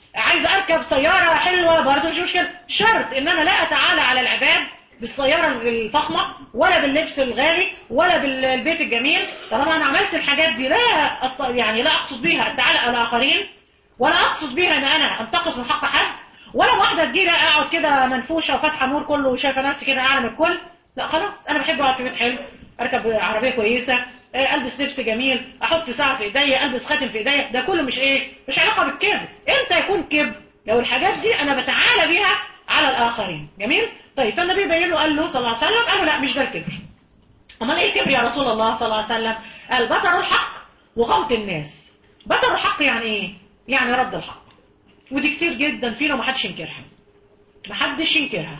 عايزه اركب سياره حلوه برضه مش مشكله شرط ان انا لا اتعالى على العباد بالسياره الفخمه ولا باللبس الغالي ولا بالبيت الجميل طالما انا عملت الحاجات دي لا أص... يعني لا اقصد بيها التعالى على الاخرين ولا اقصد بيها ان انا انتقص من حق حد ولا واحده تجيلي اقعد كده منفوشه وفاتحه نور كله وشايفه نفسي كده اعلى من الكل لا خلاص انا بحب اقعد في بيت حلو اركب عربيه كويسه آه، البس لبس جميل احط ساعه في ايديا البس خاتم في ايديا ده كله مش ايه مش علاقه بالكبر امتى يكون كبر لو الحاجات دي انا بتعالى بيها على الاخرين جميل طيب فالنبي بين له قال له صلى الله عليه وسلم قال له لا مش ده الكبر امال ايه الكبر يا رسول الله صلى الله عليه وسلم قال بطر الحق وغمط الناس بطر الحق يعني ايه يعني رد الحق ودي كتير جدا فينا ومحدش ينكرها محدش ينكرها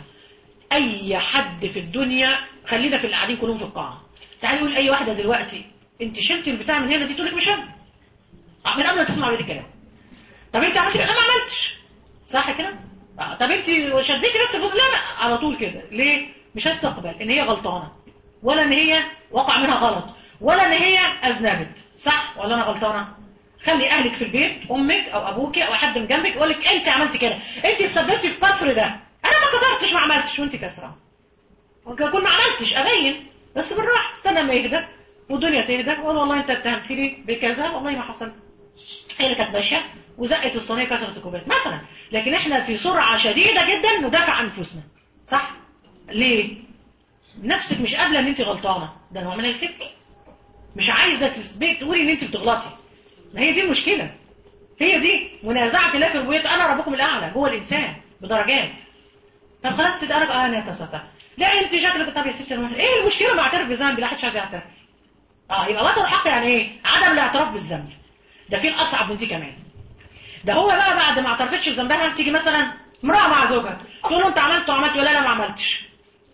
اي حد في الدنيا خلينا في اللي قاعدين كلهم في القاعه تعالي قول اي واحده دلوقتي انت شلت البتاع من هنا دي تقول لك مش انا من قبل ما تسمع بيت الكلام طب انت عملتي كده انا ما عملتش صح كده آه، طب انت شديتي بس الفوق لا لا على طول كده ليه مش هستقبل ان هي غلطانه ولا ان هي وقع منها غلط ولا ان هي اذنبت صح ولا انا غلطانه خلي اهلك في البيت امك او ابوك او حد من جنبك يقول لك انت عملتي كده انت سببتي في كسر ده انا ما كسرتش ما عملتش وانت كسران ممكن اكون ما عملتش ابين بس بالراحه استنى ما يهدى والدنيا تهدى اقول والله انت اتهمت لي بكذا والله ما حصل هي اللي كانت ماشيه وزقت الصينيه كسرت الكوبايه مثلا لكن احنا في سرعه شديده جدا ندافع عن نفوسنا صح ليه نفسك مش قابله ان انت غلطانه ده نوع من الكذب مش عايزه تثبت تقولي ان انت بتغلطي ما هي دي المشكله هي دي منازعه الله في البيوت انا ربكم الاعلى جوه الانسان بدرجات طب خلاص تبقى انا اه انا كسرتها لا انت شكلك طب يا ستي أنا- ايه المشكله ما اعترف بذنب لا حدش عايز يعترف اه يبقى وتر الحق يعني ايه عدم الاعتراف بالذنب ده في الاصعب من دي كمان ده هو بقى بعد ما اعترفتش بذنبها تيجي مثلا امراه مع زوجها تقول له انت عملت وعملت ولا لا ما عملتش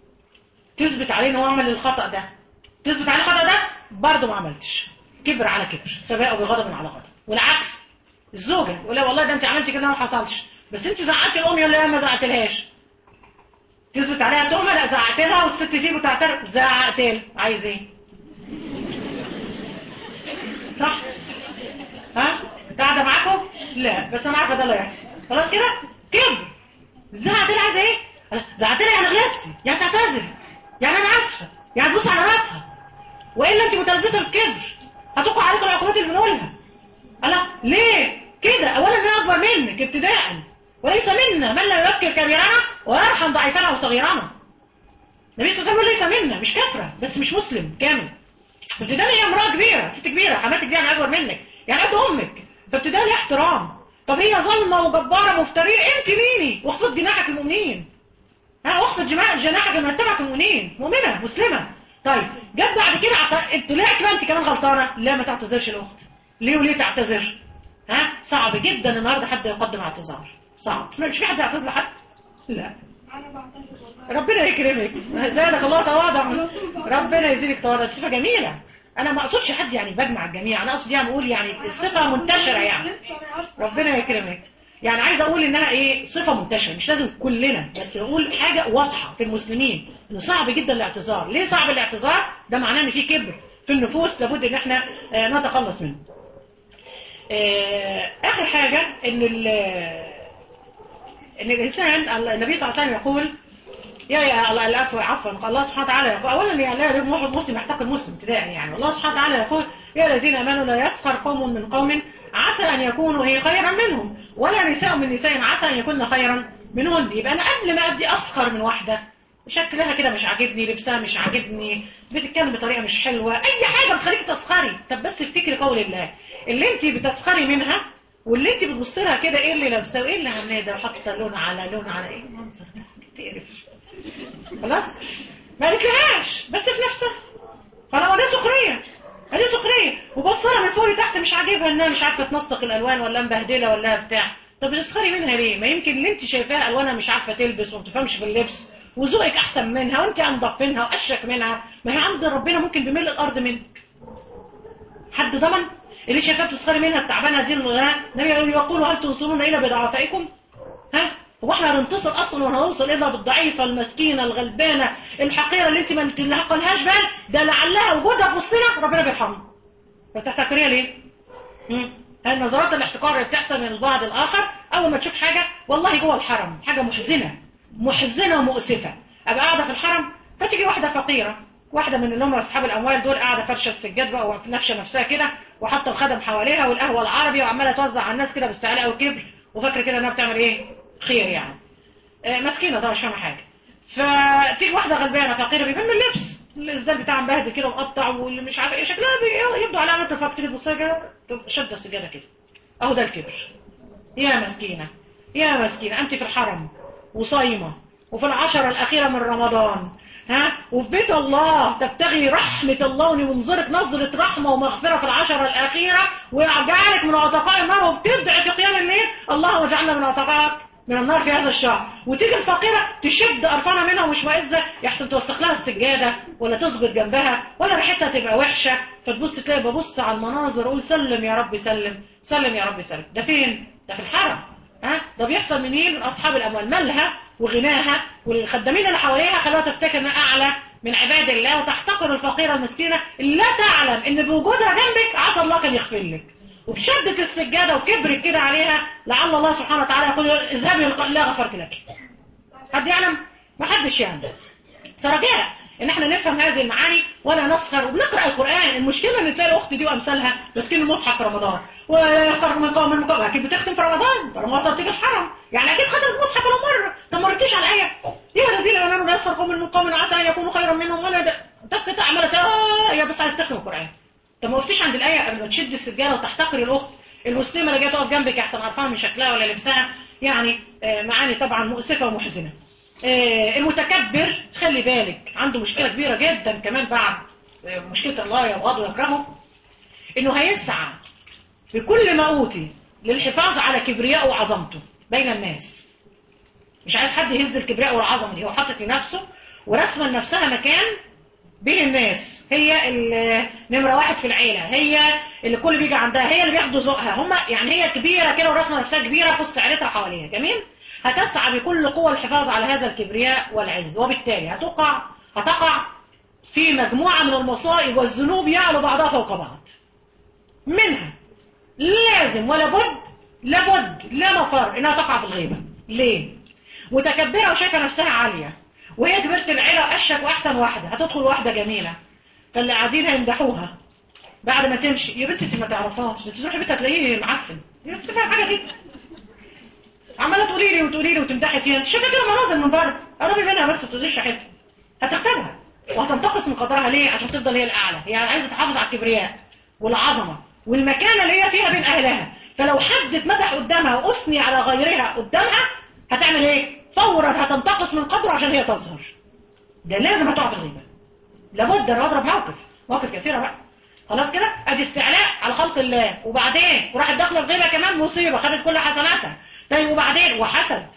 تثبت عليه ان هو عمل الخطا ده تثبت عليه الخطا ده برضه ما عملتش كبر على كبر فباءوا بغضب على غضب والعكس الزوجه يقول لها والله ده انت عملتي كده ما حصلش بس انت زعقتي الام يقول لها ما زعقتلهاش تثبت عليها تهمه لا زعقت لها والست تيجي وتعترف زعقت لها عايز ايه صح ها انت قاعده معاكم لا بس انا عارفه ده اللي هيحصل خلاص كده كبر زعقت لها عايزه ايه زعقت لها يعني غلطتي يعني تعتذري يعني انا اسفه يعني تبص على راسها والا انت متلبسه بالكبر هتقع عليك العقوبات اللي بنقولها الله ليه كده اولا انا اكبر منك ابتداء وليس منا من لا يذكر كبيرنا ويرحم ضعيفنا وصغيرنا النبي صلى الله عليه وسلم ليس منا مش كافره بس مش مسلم كامل فابتداء هي امراه كبيره ست كبيره حماتك دي يعني اكبر منك يعني قد امك فابتداء ليها احترام طب هي ظلمه وجباره مفتريه انت ميني واخفض جناحك المؤمنين ها واخفض جما- جناحك لما يتبعك المؤمنين مؤمنه مسلمه طيب جت بعد كده عط... طلعت بقى انت كمان غلطانه لا ما تعتذرش الاخت ليه وليه تعتذر ها صعب جدا النهارده حد يقدم اعتذار صعب مش في حد يعتذر لحد لا ربنا يكرمك زادك الله تواضع ربنا يزيدك تواضع دي صفه جميله انا ما اقصدش حد يعني بجمع الجميع انا اقصد يعني اقول يعني الصفه منتشره يعني ربنا يكرمك يعني عايز اقول انها ايه صفه منتشره مش لازم كلنا بس اقول حاجه واضحه في المسلمين انه صعب جدا الاعتذار ليه صعب الاعتذار ده معناه ان في كبر في النفوس لابد ان احنا آه، نتخلص منه آه، اخر حاجه ان ال- ان الانسان النبي صلى الله عليه وسلم يقول يا يا الله العفو عفوا الله سبحانه وتعالى يقول اولا يعني لا يجب واحد مسلم يحتقر مسلم ابتداء يعني الله سبحانه وتعالى يقول يا الذين امنوا لا يسخر قوم من قوم عسى ان يكونوا هي خيرا منهم ولا نساء من نساء عسى ان يكون خيرا منهن يبقى انا قبل ما ابدي اسخر من واحده شكلها كده مش عاجبني لبسها مش عاجبني بتتكلم بطريقه مش حلوه اي حاجه بتخليك تسخري طب بس افتكري قول الله اللي انت بتسخري منها واللي انت بتبص لها كده ايه اللي لابساه وايه اللي عاملاه ده وحاطه لون على لون على ايه المنظر ده تقرف خلاص ما قالتلهاش بس في نفسها خلاص ده سخريه دي سخريه وبصلها من فوق لتحت مش عاجبها انها مش عارفه تنسق الالوان ولا مبهدله ولا بتاع طب بتسخري منها ليه ما يمكن اللي انت شايفاها الوانها مش عارفه تلبس وما بتفهمش في اللبس وذوقك احسن منها وانت انضف منها واشك منها ما هي عند ربنا ممكن بملء الارض منك حد ضمن اللي شايفاها بتسخري منها التعبانه دي النبي يقول هل توصلون الى بضعفائكم ها هو احنا هننتصر اصلا وهنوصل الا بالضعيفه المسكينه الغلبانه الحقيره اللي انت ما تلحقلهاش بال ده لعلها وجودها في وسطنا ربنا بيرحمها فتحتكريها ليه؟ مم. هاي نظرات الاحتقار اللي بتحصل من البعض الاخر اول ما تشوف حاجه والله جوه الحرم حاجه محزنه محزنه ومؤسفه ابقى قاعده في الحرم فتيجي واحده فقيره واحده من اللي هم اصحاب الاموال دول قاعده فرشه السجاد بقى ونفشه نفسها كده وحاطه الخدم حواليها والقهوه العربي وعماله توزع على الناس كده باستعلاء وكبر وفاكره كده انها بتعمل ايه خير يعني آه، مسكينه طبعا مش فاهمه حاجه فتيجي واحده غلبانه فقيره بيبان من اللبس الاسدال بتاعها مبهدل كده ومقطع واللي مش عارف ايه شكلها بي- يبدو على علامه الفقر تيجي تبص كده تبقى شده السجاده كده اهو ده الكبر يا مسكينه يا مسكينه انت في الحرم وصايمه وفي العشرة الأخيرة من رمضان ها وفي بيت الله تبتغي رحمة الله وننظرك نظرة رحمة ومغفرة في العشرة الأخيرة ويجعلك من عتقاء النار وبتدعي في قيام الليل اللهم اجعلنا من عتقائك من النار في هذا الشهر وتيجي الفقيرة تشد قرفانة منها ومش مؤذة يحسن توسخ لها السجادة ولا تسجد جنبها ولا ريحتها تبقى وحشة فتبص تلاقي ببص على المناظر اقول سلم يا رب سلم سلم يا رب سلم ده فين؟ ده في الحرم ها ده بيحصل منين من اصحاب الاموال مالها وغناها والخدامين اللي حواليها خلوها تفتكر انها اعلى من عباد الله وتحتقر الفقيره المسكينه اللي لا تعلم ان بوجودها جنبك عسى الله كان يغفر لك وبشده السجاده وكبرك كده عليها لعل الله سبحانه وتعالى يقول اذهبي لا غفرت لك حد يعلم ما حدش يعلم فرجاء ان احنا نفهم هذه المعاني ولا نسخر وبنقرا القران المشكله ان تلاقي الاخت دي وامثالها ماسكين المصحف في رمضان ويختار من قوم من قوم اكيد بتختم في رمضان طالما وصلت تيجي الحرم يعني اكيد خدت المصحف ولا مره طب ما رضيتيش على الايه يا الذين امنوا لا يسخر قوم من قوم عسى ان يكونوا خيرا منهم ولا ده طب كده عماله آه هي بس عايز تختم القران طب ما وقفتيش عند الايه قبل ما تشد السجاده وتحتقري الاخت المسلمه اللي جايه تقف جنبك احسن عارفاها من شكلها ولا لبسها يعني آه، معاني طبعا مؤسفه ومحزنه آه، المتكبر خلي بالك عنده مشكلة كبيرة جدا كمان بعد آه، مشكلة الله يبغضه ويكرهه انه هيسعى بكل ما اوتي للحفاظ على كبريائه وعظمته بين الناس مش عايز حد يهز الكبرياء والعظمة دي هو حاطط لنفسه ورسمة لنفسها مكان بين الناس هي ال- نمرة واحد في العيلة هي اللي كل بيجي عندها هي اللي بياخدوا ذوقها هم يعني هي كبيرة كده ورسمة نفسها كبيرة في وسط عيلتها حواليها جميل هتسعى بكل قوة الحفاظ على هذا الكبرياء والعز وبالتالي هتقع هتقع في مجموعة من المصائب والذنوب يعلو بعضها فوق بعض منها لازم ولا بد لابد لا مفر انها تقع في الغيبة ليه متكبرة وشايفة نفسها عالية وهي كبرت العيلة أشك وأحسن واحدة هتدخل واحدة جميلة فاللي قاعدين هيمدحوها بعد ما تمشي يا بنتي انت ما تعرفهاش انت تروحي بيتها تلاقيه معفن هي بتفهم حاجة دي عمالة تقولي لي وتقولي لي وتمدحي فيها انت شايفة كده مناظر من بره قربي منها بس ما تقوليش ريحتها هتختارها وهتنتقص من قدرها ليه عشان تفضل هي الأعلى هي عايزة تحافظ على الكبرياء والعظمة والمكانة اللي هي فيها بين أهلها فلو حد اتمدح قدامها وأثني على غيرها قدامها هتعمل ايه؟ فورا هتنتقص من قدره عشان هي تظهر ده لازم هتقع في الغيبة لابد انا اضرب موقف مواقف كثيرة بقى خلاص كده ادي استعلاء على خلق الله وبعدين وراحت داخله الغيبة كمان مصيبة خدت كل حسناتها طيب وبعدين وحسد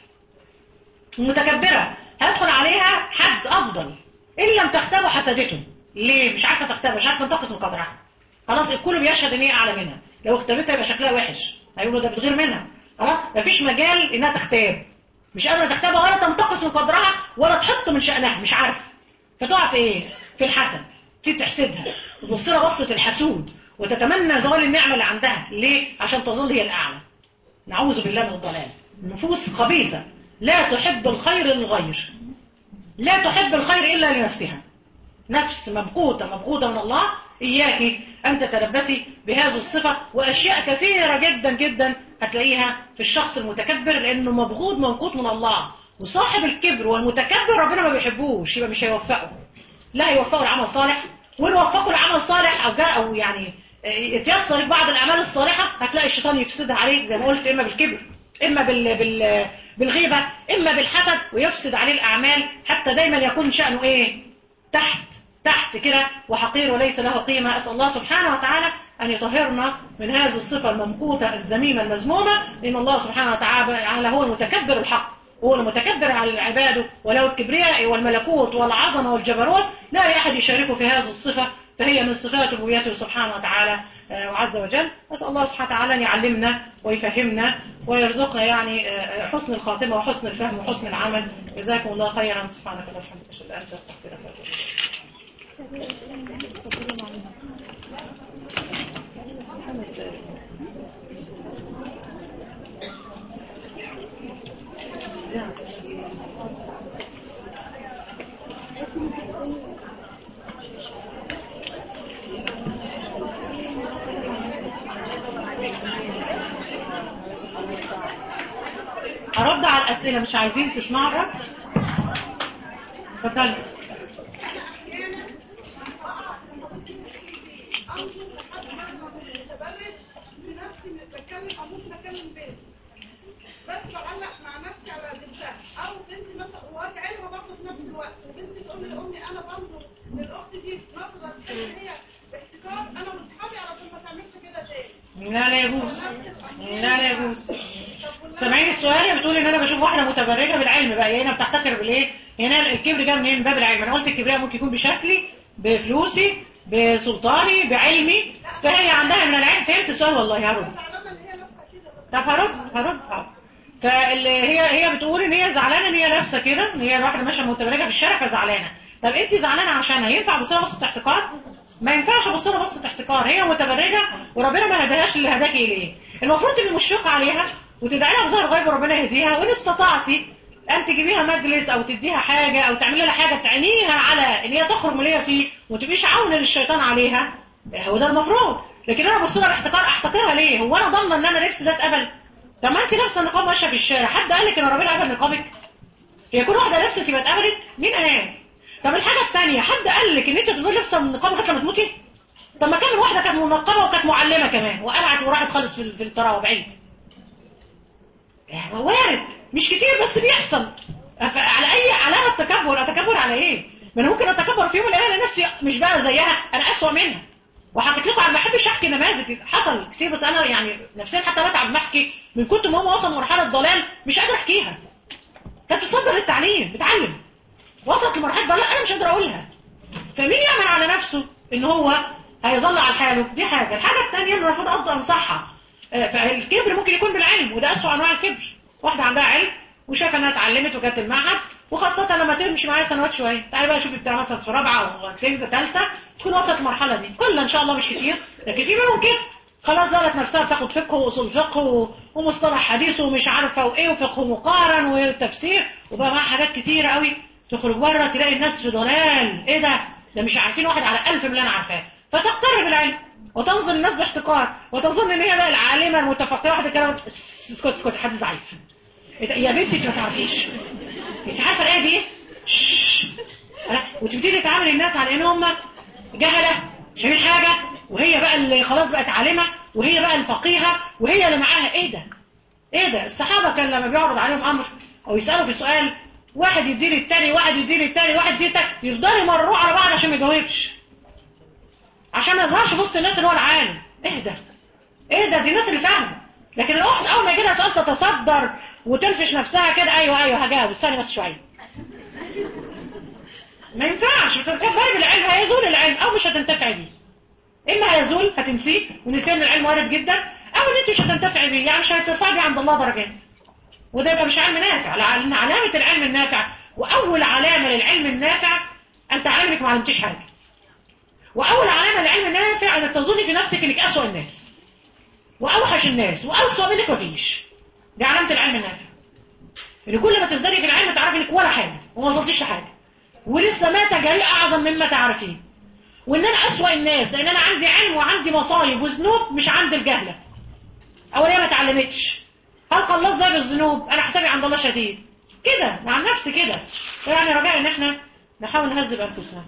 متكبرة هيدخل عليها حد افضل ان لم تختبه حسدته ليه مش عارفه تختبه مش عارفه تنتقص من قدرها خلاص الكل بيشهد ان هي اعلى منها لو اختبتها يبقى شكلها وحش هيقولوا ده بتغير منها خلاص مفيش مجال انها تختاب مش قادره تختبها ولا تنتقص من قدرها ولا تحط من شأنها مش عارفه فتقع في ايه في الحسد تيجي تحسدها وتبص لها بصه الحسود وتتمنى زوال النعمه اللي عندها ليه عشان تظل هي الاعلى نعوذ بالله من الضلال نفوس خبيثه لا تحب الخير للغير لا تحب الخير الا لنفسها نفس مبغوطة مبغوطة من الله إياك أن تتلبسي بهذه الصفة وأشياء كثيرة جدا جدا هتلاقيها في الشخص المتكبر لأنه مبغوض منقوط من الله وصاحب الكبر والمتكبر ربنا ما بيحبوش يبقى مش هيوفقه لا هيوفقه العمل صالح وإن وفقه العمل صالح أو جاء أو يعني يتيسر لك بعض الأعمال الصالحة هتلاقي الشيطان يفسدها عليك زي ما قلت إما بالكبر إما بال بال بالغيبة إما بالحسد ويفسد عليه الأعمال حتى دايما يكون شأنه إيه تحت تحت كده وحقير وليس له قيمة أسأل الله سبحانه وتعالى أن يطهرنا من هذه الصفة الممقوتة الذميمة المذمومة لأن الله سبحانه وتعالى هو المتكبر الحق هو المتكبر على عباده وله الكبرياء والملكوت والعظمة والجبروت لا لأحد يشاركه في هذه الصفة فهي من صفات ربوبيته سبحانه وتعالى آه، وعز وجل أسأل الله سبحانه وتعالى أن يعلمنا ويفهمنا ويرزقنا يعني آه، حسن الخاتمة وحسن الفهم وحسن العمل جزاكم الله خيرا سبحانك اللهم وبحمدك أشهد أن لا إله إلا أنت أستغفرك وأتوب إليك خمس دقايق. هرد على الاسئله مش عايزين تسمعوا الرد اتفضلي بس بعلق مع نفسي على بنتها او بنتي مثلا وادعي لها برضه في نفس الوقت وبنتي تقول لي امي انا برضه للاخت دي نظره تحس ان هي باحتكار انا واصحابي علشان ما تعملش كده تاني لا لا يجوز لا لا يجوز سامعين السؤال بتقول ان انا بشوف واحده متبرجه بالعلم بقى هي هنا بتحتكر بالايه هنا الكبر جاي منين من باب العلم انا قلت الكبرياء ممكن يكون بشكلي بفلوسي بسلطاني بعلمي فهي عندها من العلم فهمت السؤال والله هرد زعلانه ان هي لابسه كده بس طب هرد هرد حاضر فاللي هي هي بتقول ان هي زعلانه ان هي لابسه كده ان هي واحده ماشيه متبرجه في الشارع فزعلانه طب انت زعلانه عشانها ينفع ابص لها بصه احتقار ما ينفعش ابص لها بصه احتقار هي متبرجه وربنا ما هداهاش اللي هداكي اليه المفروض تبقي مشفقه عليها وتدعي لها بظهر غيب وربنا يهديها وان استطعتي ان تجيبيها مجلس او تديها حاجه او تعملي لها حاجه تعينيها على ان هي تخرج من اللي هي فيه وما تبقيش عونه للشيطان عليها هو ده المفروض لكن انا ابص لها باحتقار احتقرها ليه هو انا ضامنه ان انا لبس ده اتقبل طب ما انت لابسه نقاب ماشيه في الشارع حد قال لك ان ربنا قبل نقابك هي كل واحده لبست يبقى اتقبلت مين قال طب الحاجه الثانيه حد قال لك ان انت تفضلي لابسه النقاب لغايه لما تموتي طب ما كان واحده كانت منقبه وكانت معلمه كمان وقلعت وراحت خالص في في الطراوه بعيد يعني وارد مش كتير بس بيحصل ف- على اي علامه تكبر اتكبر على ايه ما انا ممكن اتكبر في يوم من الايام ألاقي نفسي مش بقى زيها انا اسوأ منها وحكيت لكم عن ما بحبش احكي نماذج حصل كتير بس انا يعني نفسيا حتى بتعب ما احكي من كنت ما هو وصل مرحله ضلال مش قادر احكيها كانت تصدر للتعليم بتعلم وصلت لمرحله ضلال انا مش قادر اقولها فمين يعمل على نفسه ان هو هيظل على حاله دي حاجه الحاجه الثانيه ان المفروض افضل انصحها آه، فالكبر ممكن يكون بالعلم وده اسوء انواع الكبر واحده عندها علم وشايفه انها اتعلمت وجت المعهد وخاصه لما تمشي معايا سنوات شويه تعالي بقى شوفي بتاع مثلا في رابعه او ثالثه ثالثه تكون وصلت المرحله دي كلها ان شاء الله مش كتير لكن في منهم كده خلاص لقت نفسها بتاخد فقه واصول فقه و- ومصطلح حديث ومش عارفه وايه وفقه مقارن وتفسير وبقى معاها حاجات كتيره قوي تخرج بره تلاقي الناس في ضلال ايه ده ده مش عارفين واحد على ألف من اللي انا عارفاه فتقترب العلم وتنظر الناس باحتقار وتظن ان هي بقى العالمه المتفقهه واحده كده اسكت اسكت حد ضعيف إيه ده؟ يا بنتي انت ما تعرفيش انت عارفه الايه دي ايه؟ شش. أنا- وتبتدي تعامل الناس على ان هم جهله مش عاملين حاجه وهي بقى اللي خلاص بقت عالمه وهي بقى الفقيهه وهي اللي معاها ايه ده؟ ايه ده؟ الصحابه كان لما بيعرض عليهم امر او يسالوا في سؤال واحد يديني التاني واحد يديني التاني واحد يديني التاني يفضلوا يمرروه على بعض عشان ما يجاوبش عشان ما يظهرش في وسط الناس اللي هو العالم ايه ده؟ ايه ده دي الناس اللي فاهمه لكن الاخت اول ما يجي لها سؤال تتصدر وتنفش نفسها كده ايوه ايوه هجاوب استني بس شويه ما ينفعش بتتكبري بالعلم هيزول العلم او مش هتنتفعي بيه اما هيزول هتنسيه ونسيان العلم وارد جدا او ان انت مش هتنتفعي بيه يعني مش هترفعي بيه عند الله درجات وده يبقى مش علم نافع لان علامه العلم النافع واول علامه للعلم النافع ان تعلمي انك ما علمتيش حاجه واول علامه للعلم النافع انك تظني في نفسك انك اسوأ الناس واوحش الناس واوسع منك مفيش دي علامه العلم النافع ان كل ما تزدادي في العلم تعرفي انك ولا حاجه وما وصلتيش لحاجه ولسه ما تجري اعظم مما تعرفين وان انا اسوأ الناس لان انا عندي علم وعندي مصايب وذنوب مش عند الجهله او هي ما اتعلمتش هلقى الله ازاي بالذنوب انا حسابي عند الله شديد كده مع النفس كده يعني رجاء ان احنا نحاول نهذب انفسنا